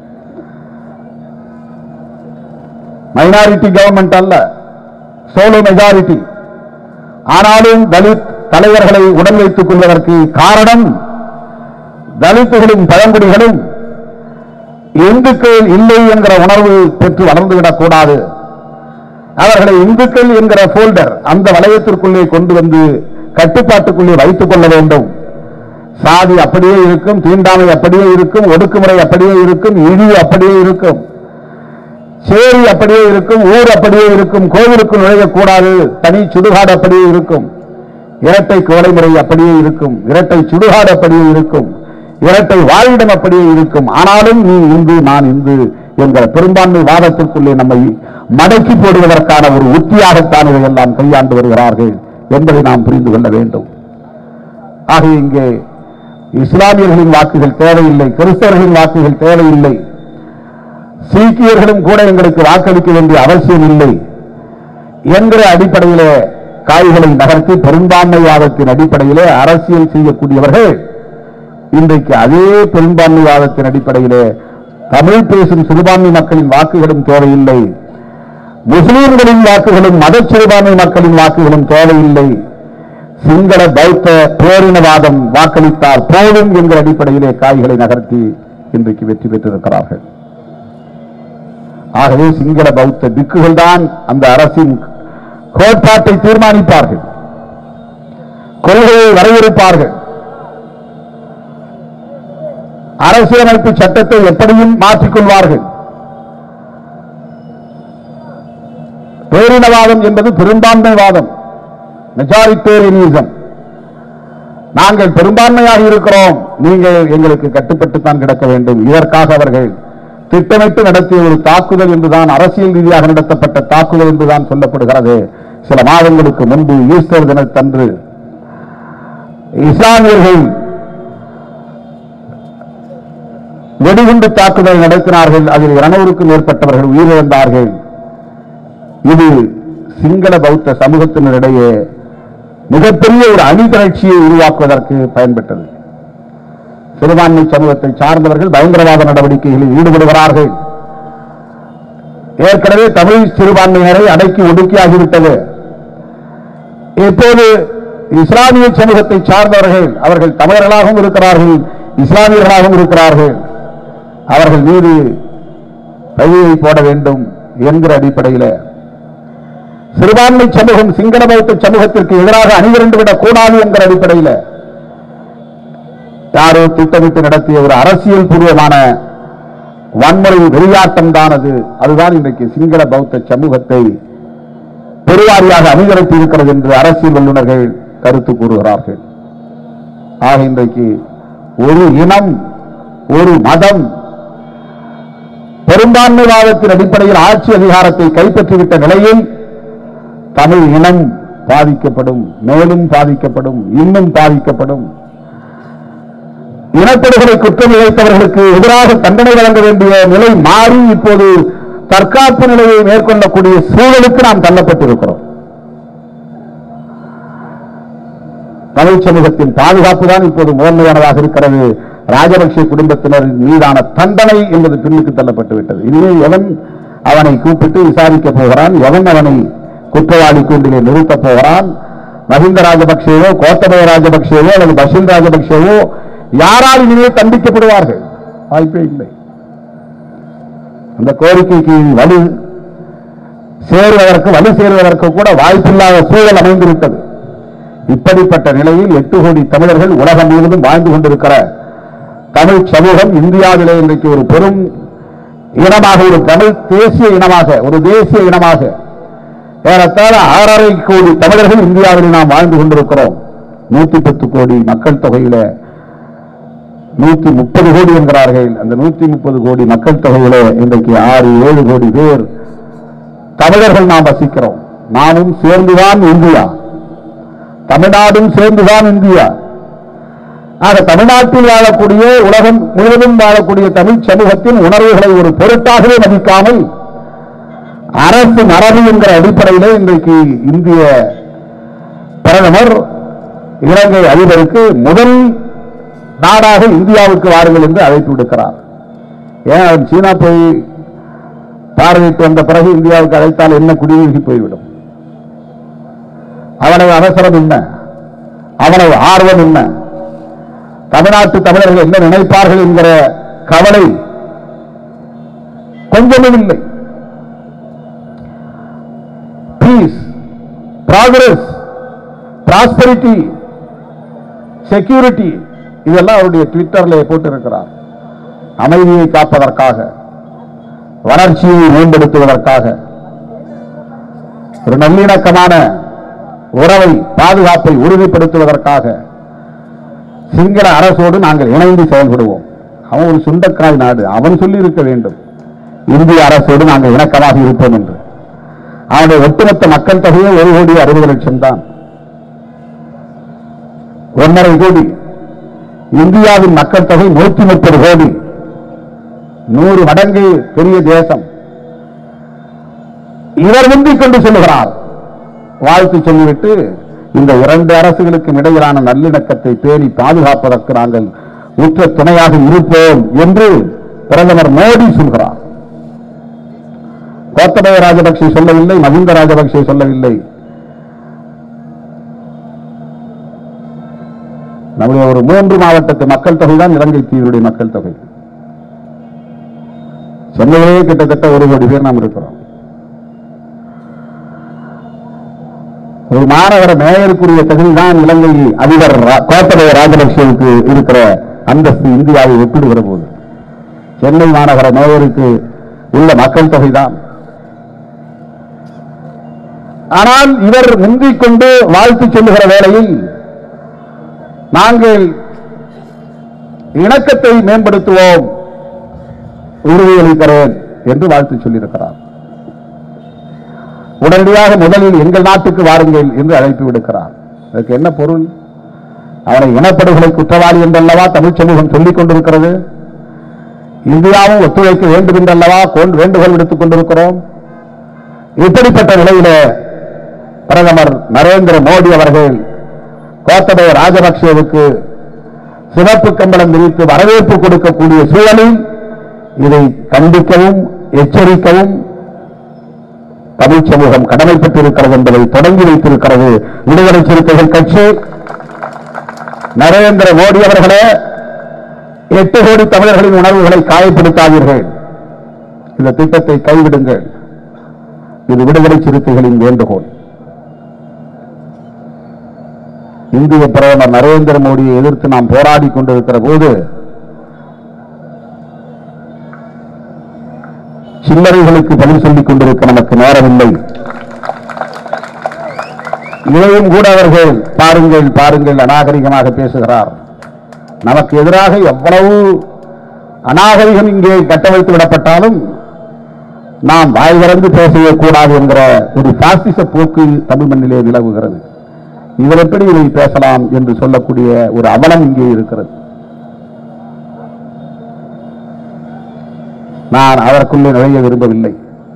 மைனாரிட்டி கவர்மெண்ட் அல்ல சோலோ மெஜாரிட்டி ஆனாலும் தலித் தலைவர்களை உடன் வைத்துக் கொள்வதற்கு காரணம் தலித்துகளும் பழங்குடிகளும் இந்துக்கள் இல்லை என்கிற உணர்வு பெற்று வளர்ந்துவிடக் கூடாது அவர்களை இந்துக்கள் என்கிற போல்டர் அந்த வளையத்திற்குள்ளே கொண்டு வந்து கட்டுப்பாட்டுக்குள்ளே வைத்துக் கொள்ள வேண்டும் சாதி அப்படியே இருக்கும் தீண்டாமை அப்படியே இருக்கும் ஒடுக்குமுறை அப்படியே இருக்கும் இழிவு அப்படியே இருக்கும் சேரி அப்படியே இருக்கும் ஊர் அப்படியே இருக்கும் கோவிலுக்கு நுழையக்கூடாது தனி சுடுகாடு அப்படியே இருக்கும் இரட்டை கோடை முறை அப்படியே இருக்கும் இரட்டை சுடுகாடு அப்படியே இருக்கும் இரட்டை வாழ்விடம் அப்படியே இருக்கும் ஆனாலும் நீ இந்து நான் இந்து என்கிற பெரும்பான்மை வாதத்திற்குள்ளே நம்மை மடக்கி போடுவதற்கான ஒரு உத்தியாகத்தான் இதையெல்லாம் கையாண்டு வருகிறார்கள் என்பதை நாம் புரிந்து கொள்ள வேண்டும் ஆக இங்கே இஸ்லாமியர்களின் வாக்குகள் தேவையில்லை கிறிஸ்தவர்களின் வாக்குகள் தேவையில்லை சீக்கியர்களும் கூட எங்களுக்கு வாக்களிக்க வேண்டிய அவசியம் இல்லை என்கிற அடிப்படையிலே காய்களை நகர்த்தி பெரும்பான்மைவாதத்தின் அடிப்படையிலே அரசியல் செய்யக்கூடியவர்கள் இன்றைக்கு அதே பெரும்பான்மைவாதத்தின் அடிப்படையிலே தமிழ் பேசும் சிறுபான்மை மக்களின் வாக்குகளும் தேவையில்லை முஸ்லிம்களின் வாக்குகளும் மத சிறுபான்மை மக்களின் வாக்குகளும் தேவையில்லை சிங்கள பௌத்த பேரினவாதம் வாக்களித்தால் போதும் என்கிற அடிப்படையிலே காய்களை நகர்த்தி இன்றைக்கு வெற்றி பெற்றிருக்கிறார்கள் ஆகவே சிங்கள பௌத்த பிக்குகள் தான் அந்த அரசின் கோட்பாட்டை தீர்மானிப்பார்கள் கொள்கையை வரையறுப்பார்கள் அரசியலமைப்பு சட்டத்தை எப்படியும் மாற்றிக்கொள்வார்கள் பேரினவாதம் என்பது பெரும்பான்மைவாதம் மெஜாரிட்டேரியனிசம் நாங்கள் பெரும்பான்மையாக இருக்கிறோம் நீங்கள் எங்களுக்கு கட்டுப்பட்டுத்தான் கிடக்க வேண்டும் இதற்காக அவர்கள் திட்டமிட்டு நடத்திய ஒரு தாக்குதல் என்றுதான் அரசியல் ரீதியாக நடத்தப்பட்ட தாக்குதல் என்றுதான் சொல்லப்படுகிறது சில மாதங்களுக்கு முன்பு ஈஸ்டர் தினத்தன்று இஸ்லாமியர்கள் வெடிகுண்டு தாக்குதல் நடத்தினார்கள் அதில் இருநூறுக்கும் மேற்பட்டவர்கள் உயிரிழந்தார்கள் இது சிங்கள பௌத்த சமூகத்தினரிடையே மிகப்பெரிய ஒரு அணிதிரட்சியை உருவாக்குவதற்கு பயன்பட்டது சிறுபான்மை சமூகத்தை சார்ந்தவர்கள் பயங்கரவாத நடவடிக்கைகளில் ஈடுபடுகிறார்கள் ஏற்கனவே தமிழ் சிறுபான்மையினரை அடக்கி ஒடுக்கியாகிவிட்டது இப்போது இஸ்லாமிய சமூகத்தை சார்ந்தவர்கள் அவர்கள் தமிழர்களாகவும் இருக்கிறார்கள் இஸ்லாமியர்களாகவும் இருக்கிறார்கள் அவர்கள் மீது பழியை போட வேண்டும் என்கிற அடிப்படையில் சிறுபான்மை சமூகம் சிங்கள பௌத்த சமூகத்திற்கு எதிராக அணிதிரண்டு விடக் கூடாது என்கிற அடிப்படையில் யாரோ திட்டமிட்டு நடத்திய ஒரு அரசியல் பூர்வமான வன்முறை வெளியாட்டம் தான் அது அதுதான் இன்றைக்கு சிங்கள பௌத்த சமூகத்தை பெருவாரியாக அணிதிரட்டி இருக்கிறது என்று அரசியல் வல்லுநர்கள் கருத்து கூறுகிறார்கள் ஆக இன்றைக்கு ஒரு இனம் ஒரு மதம் பெரும்பான்மைவாதத்தின் அடிப்படையில் ஆட்சி அதிகாரத்தை கைப்பற்றிவிட்ட நிலையில் தமிழ் இனம் பாதிக்கப்படும் மேலும் பாதிக்கப்படும் இன்னும் பாதிக்கப்படும் இனப்படுகொலை குற்றம் இழைத்தவர்களுக்கு எதிராக தண்டனை வழங்க வேண்டிய நிலை மாறி இப்போது தற்காப்பு நிலையை மேற்கொள்ளக்கூடிய சூழலுக்கு நாம் தள்ளப்பட்டிருக்கிறோம் தமிழ் சமூகத்தின் பாதுகாப்பு தான் இப்போது முதன்மையானதாக இருக்கிறது ராஜபக்சே குடும்பத்தினரின் மீதான தண்டனை என்பது பின்னுக்கு தள்ளப்பட்டு விட்டது இனிமே எவன் அவனை கூப்பிட்டு விசாரிக்க போகிறான் எவன் அவனை குற்றவாளி கூண்டிலே நிறுத்தப் போகிறான் மஹிந்த ராஜபக்சேவோ கோத்தபய ராஜபக்சேவோ அல்லது பஷீர் ராஜபக்சேவோ யாரால் இனிமே தண்டிக்கப்படுவார்கள் வாய்ப்பே இல்லை அந்த கோரிக்கைக்கு வலு சேருவதற்கு வலு சேருவதற்கு கூட வாய்ப்பில்லாத சூழல் அமைந்துவிட்டது இப்படிப்பட்ட நிலையில் எட்டு கோடி தமிழர்கள் உலகம் முழுவதும் வாழ்ந்து கொண்டிருக்கிற தமிழ் சமூகம் இந்தியாவிலே இன்றைக்கு ஒரு பெரும் இனமாக ஒரு தமிழ் தேசிய இனமாக ஒரு தேசிய இனமாக ஏறத்தாழ ஆறரை கோடி தமிழர்கள் இந்தியாவில் நாம் வாழ்ந்து கொண்டிருக்கிறோம் நூத்தி பத்து கோடி மக்கள் தொகையில நூத்தி முப்பது கோடி என்கிறார்கள் அந்த நூத்தி முப்பது கோடி மக்கள் தொகையில இன்றைக்கு ஆறு ஏழு கோடி பேர் தமிழர்கள் நாம் வசிக்கிறோம் நாமும் சேர்ந்துதான் இந்தியா தமிழ்நாடும் சேர்ந்துதான் இந்தியா ஆக தமிழ்நாட்டில் வாழக்கூடிய உலகம் முழுவதும் வாழக்கூடிய தமிழ் சமூகத்தின் உணர்வுகளை ஒரு பொருட்டாகவே மதிக்காமல் அரசு மரபு என்கிற அடிப்படையிலே இன்றைக்கு இந்திய பிரதமர் இலங்கை அதிபருக்கு முதல் நாடாக இந்தியாவுக்கு வாருங்கள் என்று அழைப்பு விடுக்கிறார் ஏன் அவர் சீனா போய் பார்வையிட்டு வந்த பிறகு இந்தியாவுக்கு அழைத்தால் என்ன குடியேறி போய்விடும் அவனது அவசரம் என்ன அவனது ஆர்வம் என்ன தமிழ்நாட்டு தமிழர்கள் என்ன நினைப்பார்கள் என்கிற கவலை கொஞ்சமும் இல்லை பீஸ் ப்ராக்ரஸ் ப்ராஸ்பரிட்டி செக்யூரிட்டி இதெல்லாம் அவருடைய ட்விட்டர்ல போட்டிருக்கிறார் அமைதியை காப்பதற்காக வளர்ச்சியை மேம்படுத்துவதற்காக ஒரு நல்லிணக்கமான உறவை பாதுகாப்பை உறுதிப்படுத்துவதற்காக சிங்கள அரசோடு நாங்கள் இணைந்து செயல்படுவோம் அவன் ஒரு சுண்டக்காய் நாடு அவன் சொல்லி இருக்க வேண்டும் இந்திய அரசோடு நாங்கள் இணக்கமாக இருப்போம் என்று அவனுடைய ஒட்டுமொத்த மக்கள் தொகையே ஒரு கோடி அறுபது லட்சம் தான் ஒன்றரை கோடி இந்தியாவின் மக்கள் தொகை நூற்றி முப்பது கோடி நூறு மடங்கு பெரிய தேசம் இவர் முந்திக் கொண்டு சொல்லுகிறார் வாழ்த்து சொல்லிவிட்டு இந்த இரண்டு அரசுகளுக்கும் இடையிலான நல்லிணக்கத்தை பேணி பாதுகாப்பதற்கு நாங்கள் உற்ற துணையாக இருப்போம் என்று பிரதமர் மோடி சொல்கிறார் கோத்தபய ராஜபக்சே சொல்லவில்லை மஹிந்த ராஜபக்சே சொல்லவில்லை நம்முடைய ஒரு மூன்று மாவட்டத்து மக்கள் தொகை தான் இலங்கை தீவுடைய மக்கள் தொகை சென்னையிலே கிட்டத்தட்ட ஒரு கோடி பேர் நாம் இருக்கிறோம் ஒரு மாநகர மேயருக்குரிய தகுதி தான் இலங்கை அதிபர் ரா- கோத்தபய ராஜபக்சேவுக்கு இருக்கிற அந்தஸ்து இந்தியாவை ஒப்பிடுகிற போது சென்னை மாநகர மேயருக்கு உள்ள மக்கள் தொகை தான் ஆனால் இவர் முந்திக் கொண்டு வாழ்த்து சொல்லுகிற வேளையில் நாங்கள் இணக்கத்தை மேம்படுத்துவோம் உறுதியளிக்கிறேன் என்று வாழ்த்து சொல்லியிருக்கிறார் உடனடியாக முதலில் எங்கள் நாட்டுக்கு வாருங்கள் என்று அழைப்பு விடுக்கிறார் அதுக்கு என்ன பொருள் அவனை இனப்படுகொலை குற்றவாளி என்றல்லவா தமிழ் சமூகம் சொல்லிக் கொண்டிருக்கிறது இந்தியாவும் ஒத்துழைக்க வேண்டும் என்றல்லவா கோன்- வேண்டுகோள் விடுத்துக் கொண்டிருக்கிறோம் இப்படிப்பட்ட நிலையில பிரதமர் நரேந்திர மோடி அவர்கள் கோத்தபய ராஜபக்சேவுக்கு சிவப்பு கம்பளம் விரித்து வரவேற்பு கொடுக்கக்கூடிய சூழலில் இதை கண்டிக்கவும் எச்சரிக்கவும் தமிழ் சமூகம் கடமைப்பட்டிருக்கிறது என்பதை தொடங்கி வைத்திருக்கிறது விடுதலை சிறுத்தைகள் கட்சி நரேந்திர மோடி அவர்களே எட்டு கோடி தமிழர்களின் உணர்வுகளை காயப்படுத்தாதீர்கள் இந்த திட்டத்தை கைவிடுங்கள் இது விடுதலை சிறுத்தைகளின் வேண்டுகோள் இந்திய பிரதமர் நரேந்திர மோடியை எதிர்த்து நாம் போராடி கொண்டிருக்கிற போது சில்லறைகளுக்கு பதில் சொல்லிக் கொண்டிருக்க நமக்கு நேரமில்லை இதையும் கூட அவர்கள் பாருங்கள் பாருங்கள் அநாகரிகமாக பேசுகிறார் நமக்கு எதிராக எவ்வளவு அநாகரிகம் இங்கே கட்டமைத்து விடப்பட்டாலும் நாம் வாய் திறந்து பேசவே கூடாது என்கிற ஒரு பாசிச போக்கு தமிழ் மண்ணிலே நிலவுகிறது இவர் எப்படி இதை பேசலாம் என்று சொல்லக்கூடிய ஒரு அவலம் இங்கே இருக்கிறது நான் அதற்குள்ளே நுழைய விரும்பவில்லை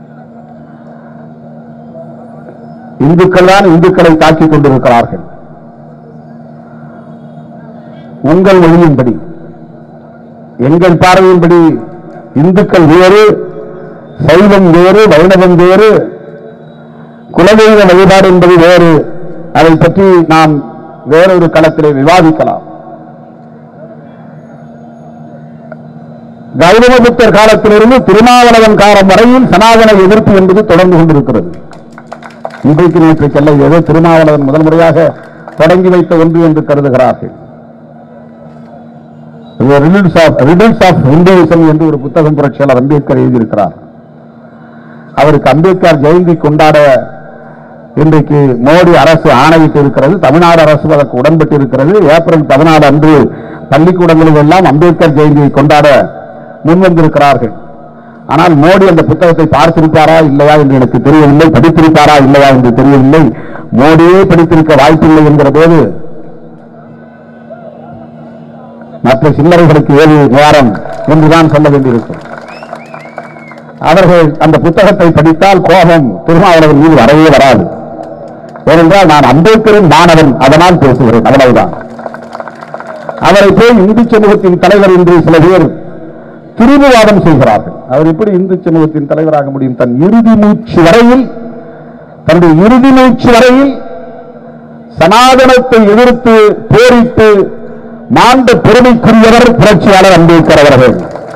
இந்துக்கள் தான் இந்துக்களை தாக்கிக் கொண்டிருக்கிறார்கள் உங்கள் மொழியின்படி எங்கள் பார்வையின்படி இந்துக்கள் வேறு சைவம் வேறு வைணவம் வேறு குலதெய்வ வழிபாடு என்பது வேறு அதை பற்றி நாம் வேறொரு களத்திலே விவாதிக்கலாம் கௌதம புத்தர் காலத்திலிருந்து திருமாவளவன் காலம் வரையில் சனாதன எதிர்ப்பு என்பது தொடர்ந்து கொண்டிருக்கிறது இன்றைக்கு நேற்றுக்கல்ல ஏதோ திருமாவளவன் முதல் முறையாக தொடங்கி வைத்த ஒன்று என்று கருதுகிறார்கள் riddles of riddles of Hinduism என்று ஒரு புத்தகம் புரட்சியாளர் அம்பேத்கர் எழுதியிருக்கிறார் அவருக்கு அம்பேத்கர் ஜெயந்தி கொண்டாட இன்றைக்கு மோடி அரசு ஆணையிட்டு இருக்கிறது தமிழ்நாடு அரசு அதற்கு உடன்பட்டு இருக்கிறது ஏப்ரல் பதினாலு அன்று பள்ளிக்கூடங்களில் எல்லாம் அம்பேத்கர் ஜெயந்தியை கொண்டாட முன்வந்திருக்கிறார்கள் ஆனால் மோடி அந்த புத்தகத்தை பார்த்திருப்பாரா இல்லையா என்று எனக்கு தெரியவில்லை படித்திருப்பாரா இல்லையா என்று தெரியவில்லை மோடியே படித்திருக்க வாய்ப்பில்லை என்கிற போது மற்ற சில்லறைகளுக்கு ஏது நேரம் என்றுதான் சொல்ல வேண்டியிருக்கும் அவர்கள் அந்த புத்தகத்தை படித்தால் கோபம் திருமாவளவன் மீது வரவே வராது ஏனென்றால் நான் அம்பேத்கரின் மாணவன் அதனால் பேசுகிறேன் அவ்வளவுதான் அவரை போய் இந்து சமூகத்தின் தலைவர் என்று சில பேர் திரும்புவாதம் செய்கிறார்கள் அவர் எப்படி இந்து சமூகத்தின் தலைவராக முடியும் தன் இறுதி மூச்சு வரையில் தன்னுடைய இறுதி மூச்சு வரையில் சனாதனத்தை எதிர்த்து போரிட்டு மாண்ட பெருமைக்குரியவர் புரட்சியாளர் அம்பேத்கர் அவர்கள்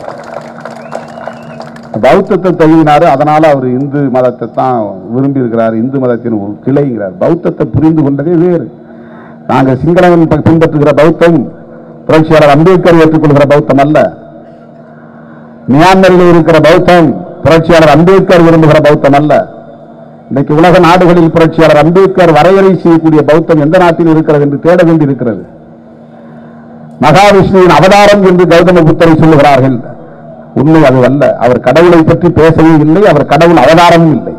பௌத்தத்தை தழுவினாரு அதனால அவர் இந்து மதத்தை தான் விரும்பி இருக்கிறார் இந்து மதத்தின் ஒரு கிளைங்கிறார் பௌத்தத்தை புரிந்து கொண்டதே வேறு நாங்கள் சிங்களவன் ப- பின்பற்றுகிற பௌத்தம் புரட்சியாளர் அம்பேத்கர் ஏற்றுக்கொள்கிற பௌத்தம் அல்ல மியான்மரில் இருக்கிற பௌத்தம் புரட்சியாளர் அம்பேத்கர் விரும்புகிற பௌத்தம் அல்ல இன்னைக்கு உலக நாடுகளில் புரட்சியாளர் அம்பேத்கர் வரையறை செய்யக்கூடிய பௌத்தம் எந்த நாட்டில் இருக்கிறது என்று தேட வேண்டியிருக்கிறது மகாவிஷ்ணுவின் அவதாரம் என்று கௌதம புத்தரை சொல்லுகிறார்கள் உண்மை அது அல்ல அவர் கடவுளை பற்றி பேசவே இல்லை அவர் கடவுள் அவதாரமும் இல்லை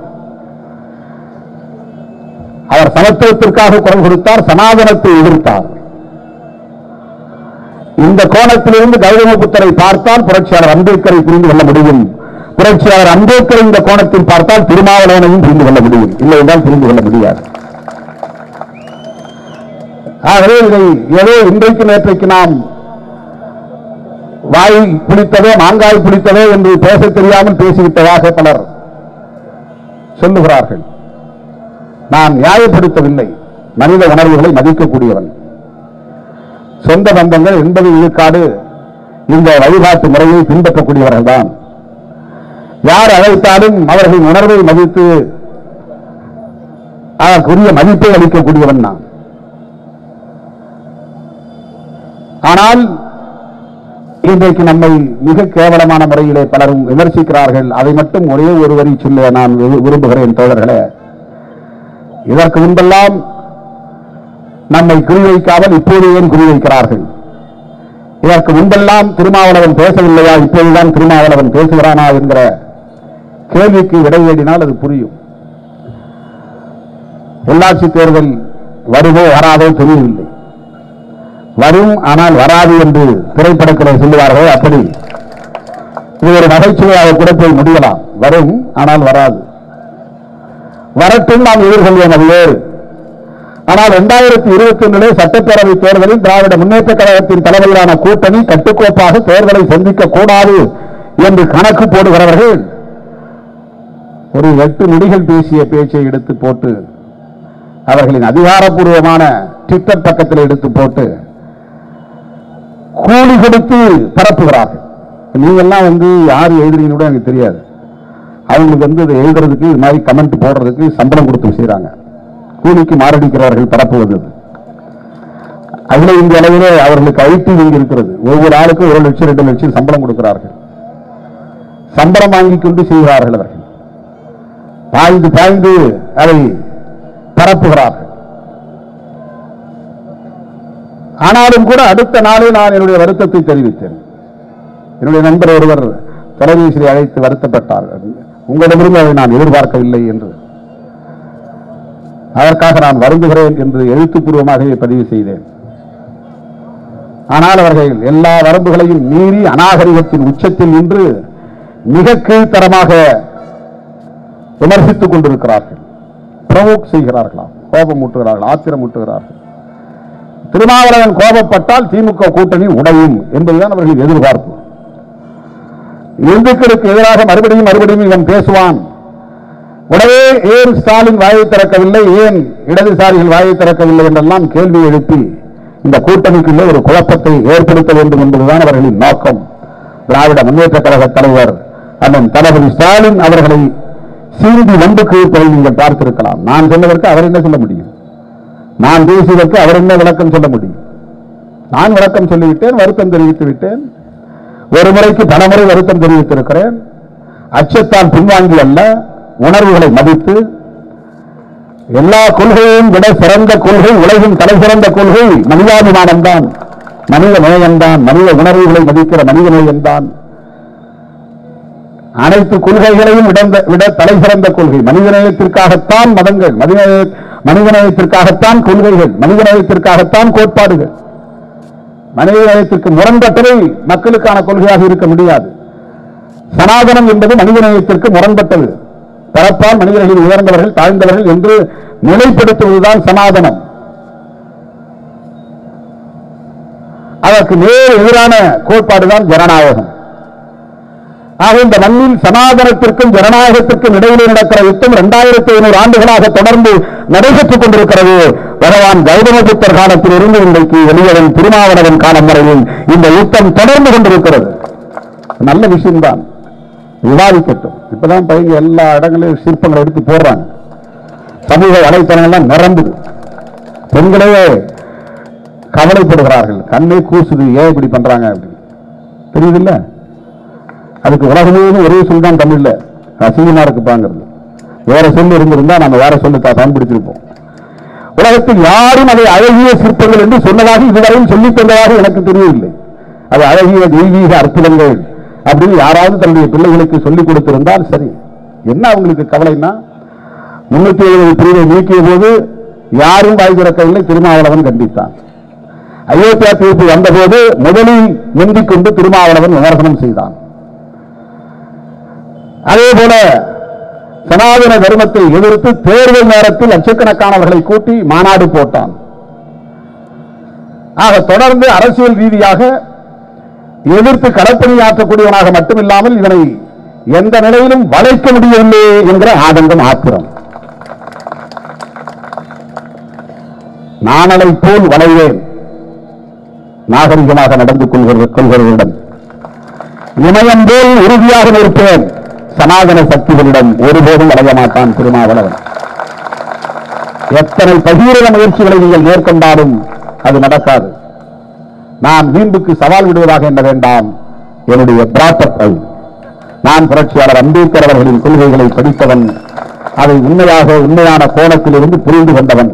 அவர் சமத்துவத்திற்காக குரல் கொடுத்தார் சனாதனத்தை எதிர்த்தார் இந்த கோணத்திலிருந்து கௌதம புத்தரை பார்த்தால் புரட்சியாளர் அம்பேத்கரை புரிந்து கொள்ள முடியும் புரட்சியாளர் அம்பேத்கரை இந்த கோணத்தில் பார்த்தால் திருமாவளவனையும் புரிந்து கொள்ள முடியும் இல்லை என்றால் புரிந்து கொள்ள முடியாது ஆகவே இதை ஏதோ இன்றைக்கு நேற்றைக்கு நாம் வாய் புளித்ததோ மாங்காய் புளித்ததோ என்று பேச தெரியாமல் பேசிவிட்டதாக பலர் சொல்லுகிறார்கள் நான் நியாயப்படுத்தவில்லை மனித உணர்வுகளை மதிக்கக்கூடியவன் சொந்த பந்தங்கள் எண்பது விழுக்காடு இந்த வழிபாட்டு முறையை பின்பற்றக்கூடியவர்கள் தான் யார் அழைத்தாலும் அவர்களின் உணர்வை மதித்து அதற்குரிய மதிப்பை அளிக்கக்கூடியவன் நான் ஆனால் இன்றைக்கு நம்மை மிக கேவலமான முறையிலே பலரும் விமர்சிக்கிறார்கள் அதை மட்டும் ஒரே ஒரு வரி சொல்ல நான் வி- விரும்புகிறேன் தோழர்களே இதற்கு முன்பெல்லாம் நம்மை குறிவைக்காமல் இப்போது ஏன் குறிவைக்கிறார்கள் இதற்கு முன்பெல்லாம் திருமாவளவன் பேசவில்லையா இப்போதுதான் திருமாவளவன் பேசுகிறானா என்கிற கேள்விக்கு விடை தேடினால் அது புரியும் உள்ளாட்சி தேர்தல் வருமோ வராதோ தெரியவில்லை வரும் ஆனால் வராது என்று திரைப்படத்தில் சொல்லுவார்கள் அப்படி இது ஒரு நகைச்சுவையாக கூட போய் முடியலாம் வரும் ஆனால் வராது வரட்டும் நாம் எதிர்கொள்வோம் அது வேறு ஆனால் இரண்டாயிரத்தி இருபத்தி ஒன்றிலே சட்டப்பேரவை தேர்தலில் திராவிட முன்னேற்ற கழகத்தின் தலைமையிலான கூட்டணி கட்டுக்கோப்பாக தேர்தலை சந்திக்க கூடாது என்று கணக்கு போடுகிறவர்கள் ஒரு எட்டு நொடிகள் பேசிய பேச்சை எடுத்து போட்டு அவர்களின் அதிகாரப்பூர்வமான ட்விட்டர் பக்கத்தில் எடுத்து போட்டு கூலி கொடுத்து பரப்புகிறார்கள் நீங்கெல்லாம் வந்து யார் எழுதுறீங்கன்னு கூட எனக்கு தெரியாது அவங்களுக்கு வந்து இதை எழுதுறதுக்கு இது மாதிரி கமெண்ட் போடுறதுக்கு சம்பளம் கொடுத்து செய்றாங்க கூலிக்கு மாரடிக்கிறவர்கள் பரப்புவது இது. அகில இந்திய அளவிலே அவர்களுக்கு ஐடி விங் இருக்கிறது ஒவ்வொரு ஆளுக்கும் ஒரு லட்சம் ரெண்டு லட்சம் சம்பளம் கொடுக்கிறார்கள் சம்பளம் வாங்கிக் கொண்டு செய்கிறார்கள் அவர்கள் பாய்ந்து பாய்ந்து அதை பரப்புகிறார்கள் ஆனாலும் கூட அடுத்த நாளே நான் என்னுடைய வருத்தத்தை தெரிவித்தேன் என்னுடைய நண்பர் ஒருவர் தொலைபேசியை அழைத்து வருத்தப்பட்டார் உங்களிடமிருந்து அதை நான் எதிர்பார்க்கவில்லை என்று அதற்காக நான் வருந்துகிறேன் என்று எழுத்துப்பூர்வமாகவே பதிவு செய்தேன் ஆனால் அவர்கள் எல்லா வரம்புகளையும் மீறி அநாகரிகத்தின் உச்சத்தில் நின்று மிக கீழ்த்தரமாக விமர்சித்துக் கொண்டிருக்கிறார்கள் ப்ரவோக் செய்கிறார்களாம் கோபமூட்டுகிறார்கள் ஆத்திரமூட்டுகிறார்கள் திருமாவளவன் கோபப்பட்டால் திமுக கூட்டணி உடையும் என்பதுதான் அவர்களின் எதிர்பார்ப்பு இந்துக்களுக்கு எதிராக மறுபடியும் மறுபடியும் இவன் பேசுவான் உடனே ஏன் ஸ்டாலின் வாயை திறக்கவில்லை ஏன் இடதுசாரிகள் வாயை திறக்கவில்லை என்றெல்லாம் கேள்வி எழுப்பி இந்த கூட்டணிக்குள்ளே ஒரு குழப்பத்தை ஏற்படுத்த வேண்டும் என்பதுதான் அவர்களின் நோக்கம் திராவிட முன்னேற்ற கழக தலைவர் அண்ணன் தளபதி ஸ்டாலின் அவர்களை சீந்தி வம்புக்கு இருப்பதை நீங்கள் பார்த்திருக்கலாம் நான் சொன்னதற்கு அவர் என்ன சொல்ல முடியும் நான் பேசியதற்கு அவர் என்ன விளக்கம் சொல்ல முடியும் நான் விளக்கம் சொல்லிவிட்டேன் வருத்தம் தெரிவித்து விட்டேன் ஒரு முறைக்கு பலமுறை வருத்தம் தெரிவித்திருக்கிறேன் அச்சத்தால் பின்வாங்கி அல்ல உணர்வுகளை மதித்து எல்லா கொள்கையையும் விட சிறந்த கொள்கை உலகின் தலை சிறந்த கொள்கை மனிதாபிமானம் தான் மனித நேயம்தான் மனித உணர்வுகளை மதிக்கிற மனித நேயம்தான் அனைத்து கொள்கைகளையும் விடந்த விட தலை சிறந்த கொள்கை மனிதநேயத்திற்காகத்தான் மதங்கள் மனிதநேய மனிதநேயத்திற்காகத்தான் கொள்கைகள் மனிதநேயத்திற்காகத்தான் கோட்பாடுகள் மனிதநேயத்திற்கு முரண்பட்டவை மக்களுக்கான கொள்கையாக இருக்க முடியாது சனாதனம் என்பது மனிதநேயத்திற்கு முரண்பட்டது பரப்பால் மனிதர்கள் உயர்ந்தவர்கள் தாழ்ந்தவர்கள் என்று நிலைப்படுத்துவதுதான் சனாதனம் அதற்கு நேர் எதிரான கோட்பாடுதான் ஜனநாயகம் ஆக இந்த மண்ணில் சனாதனத்திற்கும் ஜனநாயகத்திற்கும் இடையிலே நடக்கிற யுத்தம் இரண்டாயிரத்தி ஐநூறு ஆண்டுகளாக தொடர்ந்து நடைபெற்றுக் கொண்டிருக்கிறது பகவான் கௌதம புத்தர் காலத்தில் இருந்து இன்றைக்கு வெளியவன் திருமாவளவன் காலம் வரையில் இந்த யுத்தம் தொடர்ந்து கொண்டிருக்கிறது நல்ல விஷயம்தான் விவாதிக்கட்டும் இப்பதான் பையங்க எல்லா இடங்களையும் சிற்பங்களை எடுத்து போடுறாங்க சமூக வலைத்தளங்கள்லாம் நிரம்புது பெண்களே கவலைப்படுகிறார்கள் கண்ணே கூசுது ஏன் இப்படி பண்றாங்க அப்படின்னு தெரியுதுல்ல அதுக்கு உலகம் முழுவதும் ஒரே சொல் தான் தமிழ்ல அசிங்கமா இருக்குப்பாங்கிறது வேற சொல் இருந்திருந்தா நம்ம வேற சொல்லு த- பயன்படுத்தியிருப்போம் உலகத்தில் யாரும் அதை அழகிய சிற்பங்கள் என்று சொன்னதாக இதுவரையும் சொல்லித் தந்ததாக எனக்கு தெரியவில்லை அது அழகிய தெய்வீக அற்புதங்கள் அப்படின்னு யாராவது தன்னுடைய பிள்ளைகளுக்கு சொல்லிக் கொடுத்திருந்தால் சரி என்ன அவங்களுக்கு கவலைன்னா முன்னூத்தி எழுபது பிரிவை நீக்கிய போது யாரும் வாய் திறக்கவில்லை திருமாவளவன் கண்டித்தான் அயோத்தியா தீர்ப்பு வந்தபோது முதலில் முந்திக் கொண்டு திருமாவளவன் விமர்சனம் செய்தான் அதே போல சனாதன தர்மத்தை எதிர்த்து தேர்தல் நேரத்தில் லட்சக்கணக்கானவர்களை கூட்டி மாநாடு போட்டான் ஆக தொடர்ந்து அரசியல் ரீதியாக எதிர்த்து களப்பணியாற்றக்கூடியவனாக மட்டுமில்லாமல் இவனை எந்த நிலையிலும் வளைக்க முடியவில்லை என்கிற ஆதங்கம் ஆத்திரம் நாணலை போல் வளைவேன் நாகரிகமாக நடந்து கொள்கிற கொள்கிறவரிடம் இமயம் போல் உறுதியாக நிற்பேன் சனாதன சக்திகளிடம் ஒருபோதும் வளைய மாட்டான் திருமாவளவன் எத்தனை பகீரத முயற்சிகளை நீங்கள் மேற்கொண்டாலும் அது நடக்காது நான் வீம்புக்கு சவால் விடுவதாக எண்ண வேண்டாம் என்னுடைய பிராத்தத்தை நான் புரட்சியாளர் அம்பேத்கர் அவர்களின் கொள்கைகளை படித்தவன் அதை உண்மையாக உண்மையான கோணத்திலிருந்து புரிந்து கொண்டவன்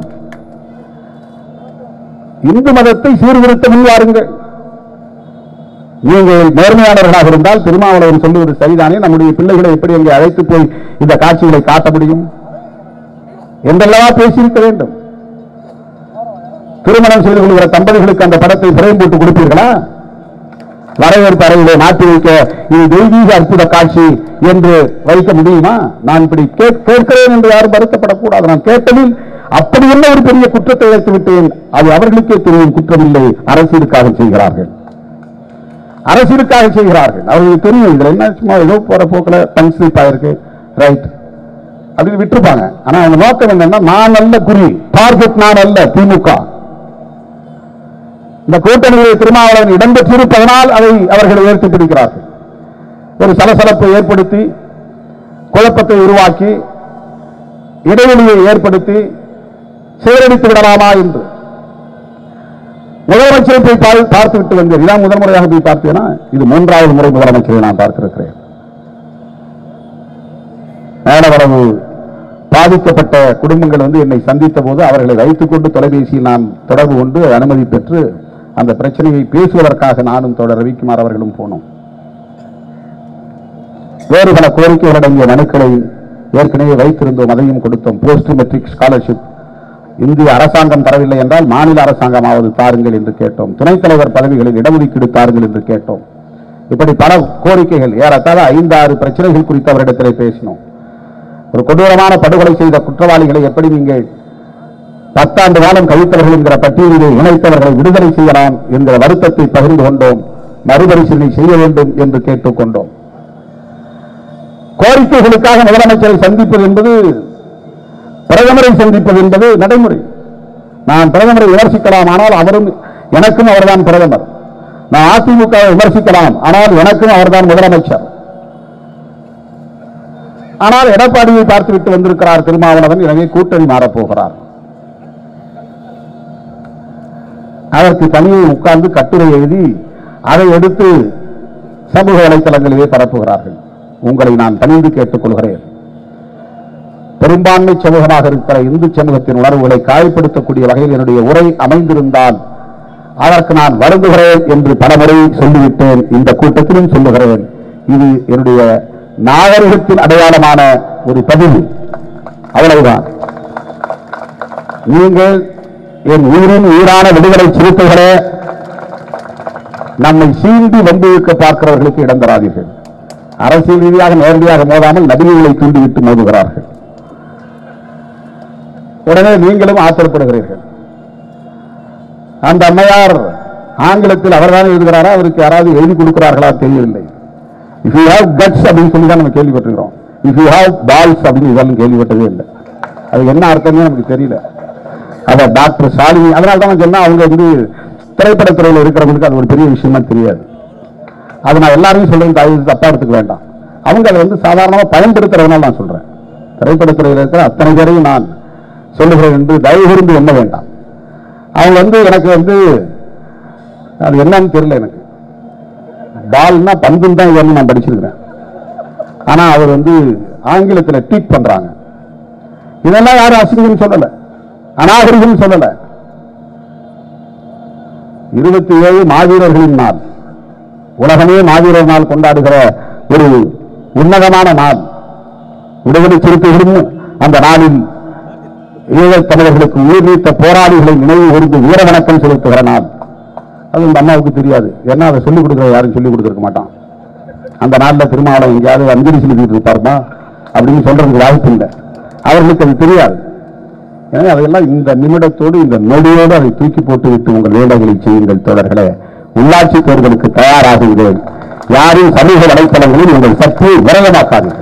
இந்து மதத்தை சீர்திருத்த முன்வாருங்கள் நீங்கள் நேர்மையாளர்களாக இருந்தால் திருமாவளவன் சொல்லுவது சரிதானே நம்முடைய பிள்ளைகளை எப்படி அங்கே அழைத்து போய் இந்த காட்சிகளை காட்ட முடியும் என்றெல்லவா பேசியிருக்க வேண்டும் திருமணம் செய்து கொள்கிற தம்பதிகளுக்கு அந்த படத்தை பிரேம் போட்டு கொடுப்பீர்களா வரவேற்பு அறையிலே மாற்றி வைக்க இது தெய்வீக அற்புத காட்சி என்று வைக்க முடியுமா நான் இப்படி கேட்- கேட்கிறேன் என்று யாரும் வருத்தப்படக்கூடாது நான் கேட்டதில் அப்படி என்ன ஒரு பெரிய குற்றத்தை இழைத்து விட்டேன் அது அவர்களுக்கே தெரியும் குற்றமில்லை அரசியலுக்காக செய்கிறார்கள் அரசியலுக்காக செய்கிறார்கள் அவர்களுக்கு தெரியும் இதுல என்ன சும்மா ஏதோ போற போக்கில் பஞ்ச் ஸ்லிப் ஆயிருக்கு ரைட் அப்படின்னு விட்டுருப்பாங்க ஆனா அவங்க நோக்கம் என்னன்னா நான் அல்ல குறி டார்கெட் நான் அல்ல திமுக இந்த கூட்டணியில் திருமாவளவன் இடம்பெற்றிருப்பதனால் அதை அவர்கள் உயர்த்தி பிடிக்கிறார்கள் ஒரு சலசலப்பை ஏற்படுத்தி குழப்பத்தை உருவாக்கி இடைவெளியை ஏற்படுத்தி சீரழித்து விடலாமா என்று முதலமைச்சரை போய் பா- பார்த்து விட்டு வந்தேன் இதான் முதல் முறையாக போய் பார்த்தேனா இது மூன்றாவது முறை முதலமைச்சரை நான் பார்த்திருக்கிறேன் மேலவரவு பாதிக்கப்பட்ட குடும்பங்கள் வந்து என்னை சந்தித்த போது அவர்களை வைத்துக் கொண்டு தொலைபேசியில் நான் தொடர்பு கொண்டு அனுமதி பெற்று அந்த பிரச்சனையை பேசுவதற்காக நானும் தொடர் ரவிக்குமார் அவர்களும் போனோம் வேறு பல கோரிக்கைகள் அடங்கிய மனுக்களை ஏற்கனவே வைத்திருந்தோம் அதையும் கொடுத்தோம் போஸ்ட் மெட்ரிக் ஸ்காலர்ஷிப் இந்திய அரசாங்கம் தரவில்லை என்றால் மாநில அரசாங்கமாவது தாருங்கள் என்று கேட்டோம் துணைத் தலைவர் பதவிகளில் இடஒதுக்கீடு தாருங்கள் என்று கேட்டோம் இப்படி பல கோரிக்கைகள் ஏறத்தாழ ஐந்து ஆறு பிரச்சனைகள் குறித்து அவரிடத்திலே பேசினோம் ஒரு கொடூரமான படுகொலை செய்த குற்றவாளிகளை எப்படி நீங்கள் பத்தாண்டு காலம் கழித்தவர்கள் என்கிற பட்டியலிலே இணைத்தவர்களை விடுதலை செய்யலாம் என்கிற வருத்தத்தை பகிர்ந்து கொண்டோம் மறுபரிசீலனை செய்ய வேண்டும் என்று கேட்டுக்கொண்டோம் கோரிக்கைகளுக்காக முதலமைச்சரை சந்திப்பது என்பது பிரதமரை சந்திப்பது என்பது நடைமுறை நான் பிரதமரை விமர்சிக்கலாம் ஆனால் அவரும் எனக்கும் அவர்தான் பிரதமர் நான் அதிமுக வை விமர்சிக்கலாம் ஆனால் எனக்கும் அவர்தான் முதலமைச்சர் ஆனால் எடப்பாடியை பார்த்துவிட்டு வந்திருக்கிறார் திருமாவளவன் எனவே கூட்டணி மாறப்போகிறார் அதற்கு தனியே உட்கார்ந்து கட்டுரை எழுதி அதை எடுத்து சமூக வலைத்தளங்களிலே பரப்புகிறார்கள் உங்களை நான் பணிந்து கேட்டுக்கொள்கிறேன் பெரும்பான்மை சமூகமாக இருக்கிற இந்து சமூகத்தின் உணர்வுகளை காயப்படுத்தக்கூடிய வகையில் என்னுடைய உரை அமைந்திருந்தால் அதற்கு நான் வருந்துகிறேன் என்று பலமுறை சொல்லிவிட்டேன் இந்த கூட்டத்திலும் சொல்லுகிறேன் இது என்னுடைய நாகரிகத்தின் அடையாளமான ஒரு பதிவு அவ்வளவுதான் நீங்கள் என் உயிரின் உயிரான விடுதலை சிறுத்தைகளே நம்மை சீண்டி வம்பிழுக்க பார்க்கிறவர்களுக்கு இடம் தராதீர்கள் அரசியல் ரீதியாக நேரடியாக மோதாமல் நபிகளை தூண்டிவிட்டு மோதுகிறார்கள் உடனே நீங்களும் ஆத்திரப்படுகிறீர்கள் அந்த அம்மையார் ஆங்கிலத்தில் அவர்தான் எழுதுகிறாரா அவருக்கு யாராவது எழுதி கொடுக்கிறார்களா தெரியவில்லை இஃப் யூ ஹேவ் கட்ஸ் அப்படின்னு சொல்லி தான் நம்ம கேள்விப்பட்டிருக்கிறோம் இஃப் யூ ஹேவ் பால்ஸ் அப்படின்னு இதெல்லாம் கேள்விப்பட்டதே இல்லை அது என்ன அர்த்தமே நமக்கு தெரியல அத டாக்டர் சாலினி அதனால தான் நான் சொன்னேன் அவங்க வந்து திரைப்படத்துறையில் இருக்கிறவங்களுக்கு அது ஒரு பெரிய விஷயமா தெரியாது அது நான் எல்லாரையும் சொல்றேன் தயவு தப்பா எடுத்துக்க வேண்டாம் அவங்க அதை வந்து சாதாரணமா பயன்படுத்துறதுனால நான் சொல்றேன் திரைப்படத்துறையில் இருக்கிற அத்தனை பேரையும் நான் சொல்லுகிறேன் என்று தயவு கூர்ந்து எண்ண வேண்டாம் அவங்க வந்து எனக்கு வந்து அது என்னன்னு தெரியல எனக்கு பால்னா பந்துன்னு தான் இதுன்னு நான் படிச்சிருக்கிறேன் ஆனா அவர் வந்து ஆங்கிலத்தில் ட்வீட் பண்றாங்க இதெல்லாம் யாரும் அசிங்கம் சொல்லல அநாகரிகம் சொல்லல இருபத்தி ஏழு மாவீரர்களின் நாள் உலகமே மாவீரர் நாள் கொண்டாடுகிற ஒரு உன்னதமான நாள் விடுதலை சிறுத்தைகளும் அந்த நாளில் ஈழத் தமிழர்களுக்கு உயிர் நீத்த போராளிகளை நினைவு கூர்ந்து வீர வணக்கம் செலுத்துகிற நாள் அது இந்த அம்மாவுக்கு தெரியாது ஏன்னா அதை சொல்லிக் கொடுக்குற யாரும் சொல்லிக் கொடுத்துருக்க மாட்டான் அந்த நாளில் திருமாவளவன் எங்கேயாவது அஞ்சலி செலுத்திட்டு இருப்பாருமா அப்படின்னு சொல்றதுக்கு வாய்ப்பு இல்லை அவர்களுக்கு அது தெரியாது எனவே அதையெல்லாம் இந்த நிமிடத்தோடு இந்த நொடியோடு அதை தூக்கி போட்டு விட்டு உங்கள் வேலைகளை செய்யுங்கள் தோழர்களே உள்ளாட்சி தேர்தலுக்கு தயாராகுங்கள் யாரும் சமூக வலைத்தளங்களில் உங்கள் சக்தியை விரயமாக்காதீர்கள்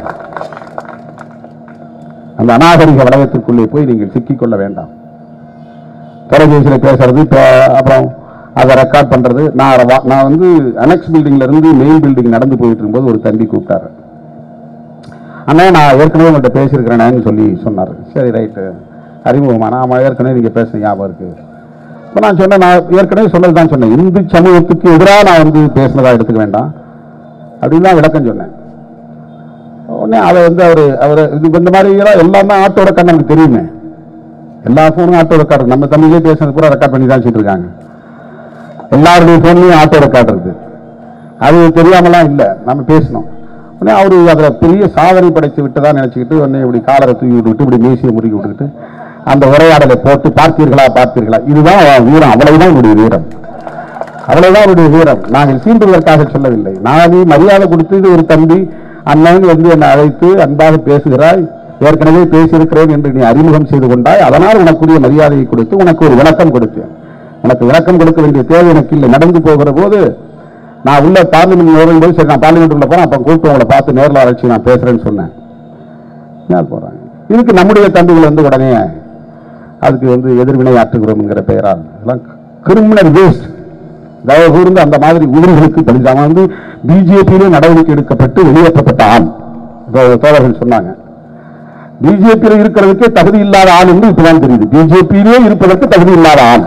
அந்த அநாகரிக வளையத்திற்குள்ளே போய் நீங்கள் சிக்கிக்கொள்ள வேண்டாம் தொலைபேசியில் பேசுறது இப்போ அப்புறம் அதை ரெக்கார்ட் பண்றது நான் வா- நான் வந்து அனெக்ஸ் பில்டிங்ல இருந்து மெயின் பில்டிங் நடந்து போயிட்டு இருக்கும்போது ஒரு தம்பி கூப்பிட்டாரு அண்ணா நான் ஏற்கனவே உங்கள்கிட்ட பேசியிருக்கிறேன்னு சொல்லி சொன்னார் சரி ரைட்டு அறிமுகமான ஆமாம் ஏற்கனவே நீங்கள் பேசுன ஞாபகம் இருக்கு இப்போ நான் சொன்னேன் நான் ஏற்கனவே சொன்னது தான் சொன்னேன் இந்து சமூகத்துக்கு எதிராக நான் வந்து பேசுனதா எடுத்துக்க வேண்டாம் அப்படின்னு தான் விளக்கம் சொன்னேன் உடனே அதை வந்து அவர் அவர் இது இந்த மாதிரி எல்லாம் எல்லாமே ஆட்டோட கண் நமக்கு தெரியுமே எல்லா ஃபோனும் ஆட்டோ ரெக்கார்டு நம்ம தமிழ்லேயே பேசுறது பூரா ரெக்கார்ட் பண்ணி தான் வச்சுட்டு இருக்காங்க எல்லாருடைய ஃபோன்லையும் ஆட்டோ ரெக்கார்டு இருக்கு அது தெரியாமலாம் இல்லை நம்ம பேசணும் உடனே அவர் அதில் பெரிய சாதனை படைத்து விட்டதா நினச்சிக்கிட்டு உடனே இப்படி காலரை தூக்கி விட்டுக்கிட்டு இப்படி மீசியை முறுக்கி விட்டுக்கிட்டு அந்த உரையாடலை போட்டு பார்த்தீர்களா பார்த்தீர்களா இதுதான் அவன் வீரம் அவ்வளவுதான் என்னுடைய வீரம் அவ்வளவுதான் அவருடைய வீரம் நாங்கள் சீண்டுவதற்காக சொல்லவில்லை நானே மரியாதை கொடுத்து இது ஒரு தம்பி அண்ணன் வந்து என்னை அழைத்து அன்பாக பேசுகிறாய் ஏற்கனவே பேசியிருக்கிறேன் என்று நீ அறிமுகம் செய்து கொண்டாய் அதனால் உனக்குரிய மரியாதையை கொடுத்து உனக்கு ஒரு விளக்கம் கொடுத்தேன் உனக்கு விளக்கம் கொடுக்க வேண்டிய தேவை எனக்கு இல்லை நடந்து போகிற போது நான் உள்ள பார்லிமெண்ட் நுழையும் போது சரி நான் பார்லிமெண்ட் உள்ள போறேன் அப்ப கூப்பிட்டு உங்களை பார்த்து நேரில் அழைச்சி நான் பேசுறேன்னு சொன்னேன் யார் போறாங்க இதுக்கு நம்முடைய தம்பிகள் வந்து உடனே அதுக்கு வந்து எதிர்வினை ஆற்றுகிறோம்ங்கிற பெயரால் இதெல்லாம் கிரிமினல் வேஸ்ட் தயவு கூர்ந்து அந்த மாதிரி உயிர்களுக்கு பலிதாம வந்து பிஜேபியிலே நடவடிக்கை எடுக்கப்பட்டு வெளியேற்றப்பட்ட ஆள் தோ- தோழர்கள் சொன்னாங்க பிஜேபியில் இருக்கிறதுக்கே தகுதி இல்லாத ஆள் என்று இப்பதான் தெரியுது பிஜேபியிலே இருப்பதற்கு தகுதி இல்லாத ஆள்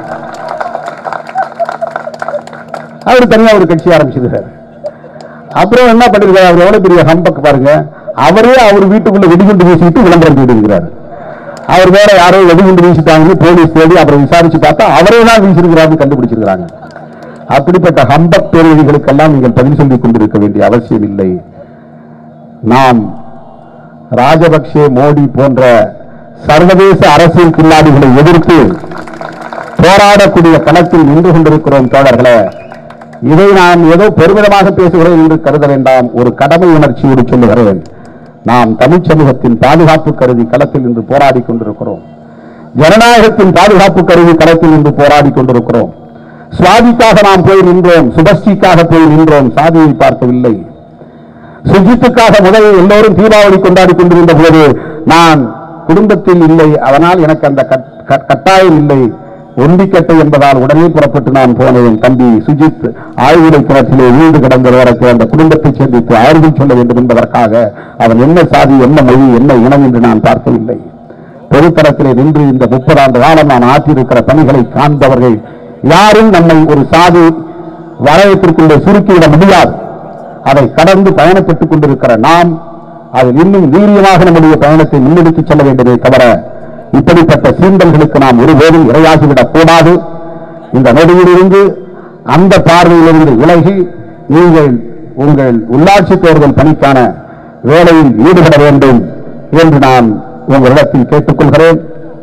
அவர் தனியா ஒரு கட்சி ஆரம்பிச்சிருக்காரு அப்புறம் என்ன பண்ணிருக்காரு அவர் எவ்வளவு பெரிய ஹம்பக் பாருங்க அவரே அவர் வீட்டுக்குள்ள வெடிகுண்டு வீசிட்டு விளம்பரம் செய்திருக்கிறார் அவர் வேற யாரோ வெடிகுண்டு வீசிட்டாங்கன்னு போலீஸ் தேடி அப்புறம் விசாரிச்சு பார்த்தா அவரே தான் வீசிருக்கிறாருன்னு கண்டுபிடிச்சிருக்கிறாங்க அப்படிப்பட்ட ஹம்பக் பேரணிகளுக்கெல்லாம் நீங்கள் பதில் சொல்லிக் கொண்டிருக்க வேண்டிய அவசியம் இல்லை நாம் ராஜபக்சே மோடி போன்ற சர்வதேச அரசியல் கில்லாடிகளை எதிர்த்து போராடக்கூடிய களத்தில் நின்று கொண்டிருக்கிறோம் தோழர்களே இதை நான் ஏதோ பெருமிதமாக பேசுகிறேன் என்று கருத வேண்டாம் ஒரு கடமை உணர்ச்சியோடு சொல்லுகிறேன் நாம் தமிழ் சமூகத்தின் பாதுகாப்பு கருதி களத்தில் இன்று போராடி கொண்டிருக்கிறோம் ஜனநாயகத்தின் பாதுகாப்பு கருதி களத்தில் இன்று போராடி கொண்டிருக்கிறோம் சுவாதிக்காக நாம் போய் நின்றோம் சுபஸ்ரீக்காக போய் நின்றோம் சாதியை பார்க்கவில்லை சுஜித்துக்காக முதல் எல்லோரும் தீபாவளி கொண்டாடி கொண்டிருந்த போது நான் குடும்பத்தில் இல்லை அதனால் எனக்கு அந்த கட்- கட்- கட்டாயம் இல்லை ஒண்டிக்கட்டை என்பதால் உடனே புறப்பட்டு நான் போனேன் தம்பி சுஜித் ஆழ்விடை கிணற்றிலே வீடு கிடந்தவருக்கு அந்த குடும்பத்தை சந்தித்து ஆறுதல் சொல்ல வேண்டும் என்பதற்காக அவன் என்ன சாதி என்ன மொழி என்ன இனம் என்று நான் பார்க்கவில்லை பொதுத்தரத்திலே நின்று இந்த முப்பது ஆண்டு காலம் நான் ஆற்றியிருக்கிற பணிகளை காண்பவர்கள் யாரும் நம்மை ஒரு சாதி வளையத்திற்குள்ளே சுருக்கிவிட முடியாது அதை கடந்து பயணப்பட்டுக் கொண்டிருக்கிற நாம் அதில் இன்னும் வீரியமாக நம்முடைய பயணத்தை முன்னெடுத்துச் செல்ல வேண்டுமே தவிர இப்படிப்பட்ட சீண்டல்களுக்கு நாம் ஒருபோதும் இரையாகிவிடக் கூடாது இந்த நொடியிலிருந்து அந்த பார்வையிலிருந்து விலகி நீங்கள் உங்கள் உள்ளாட்சி தேர்தல் பணிக்கான வேலையில் ஈடுபட வேண்டும் என்று நான் உங்களிடத்தில் கேட்டுக்கொள்கிறேன்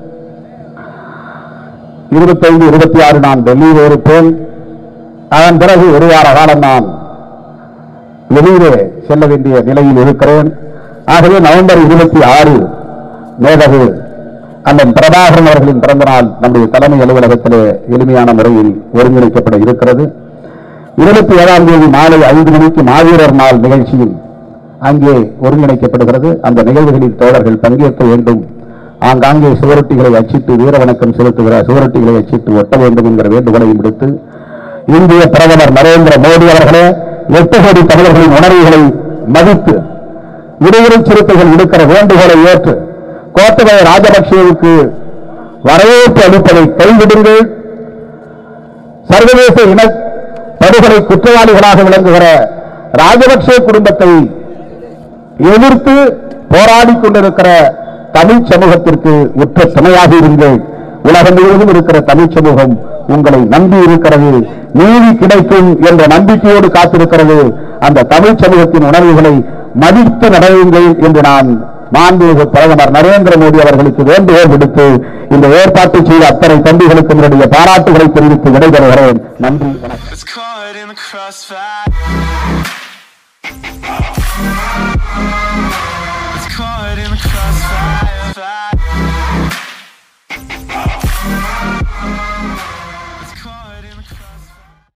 இருபத்தைந்து இருபத்தி ஆறு நான் டெல்லியில் இருப்பேன் அதன் பிறகு ஒரு வார காலம் நான் வெளியிலே செல்ல வேண்டிய நிலையில் இருக்கிறேன் ஆகவே நவம்பர் இருபத்தி ஆறு மேதகு அண்ணன் பிரபாகரன் அவர்களின் பிறந்த நாள் நம்முடைய தலைமை அலுவலகத்திலே எளிமையான முறையில் ஒருங்கிணைக்கப்பட இருக்கிறது இருபத்தி ஏழாம் தேதி மாலை ஐந்து மணிக்கு மாவீரர் நாள் நிகழ்ச்சியில் அங்கே ஒருங்கிணைக்கப்படுகிறது அந்த நிகழ்வுகளில் தோழர்கள் பங்கேற்க வேண்டும் ஆங்காங்கே சுவரொட்டிகளை அச்சிட்டு வீரவணக்கம் செலுத்துகிற சுவரொட்டிகளை அச்சிட்டு ஒட்ட வேண்டும் என்கிற வேண்டுகோளையும் விடுத்து இந்திய பிரதமர் நரேந்திர மோடி அவர்களே எட்டு கோடி தமிழர்களின் உணர்வுகளை மதித்து விடுதலை சிறுத்தைகள் விடுக்கிற வேண்டுகோளை ஏற்று கோத்தபய ராஜபக்சேவுக்கு வரவேற்பு அளிப்பதை கைவிடுங்கள் சர்வதேச இன படுகொலை குற்றவாளிகளாக விளங்குகிற ராஜபக்சே குடும்பத்தை எதிர்த்து போராடிக் கொண்டிருக்கிற தமிழ் சமூகத்திற்கு உற்ற துணையாக இருங்கள் உலகம் முழுவதும் இருக்கிற தமிழ் சமூகம் உங்களை நம்பி இருக்கிறது நீதி கிடைக்கும் என்ற நம்பிக்கையோடு காத்திருக்கிறது அந்த தமிழ் சமூகத்தின் உணர்வுகளை மதித்து நடவுங்கள் என்று நான் மாண்புமிகு பிரதமர் நரேந்திர மோடி அவர்களுக்கு வேண்டுகோள் விடுத்து இந்த ஏற்பாட்டை செய்த அத்தனை தம்பிகளுக்கு என்னுடைய பாராட்டுகளை தெரிவித்து விடைபெறுகிறேன் நன்றி வணக்கம் It's caught in the crossfire.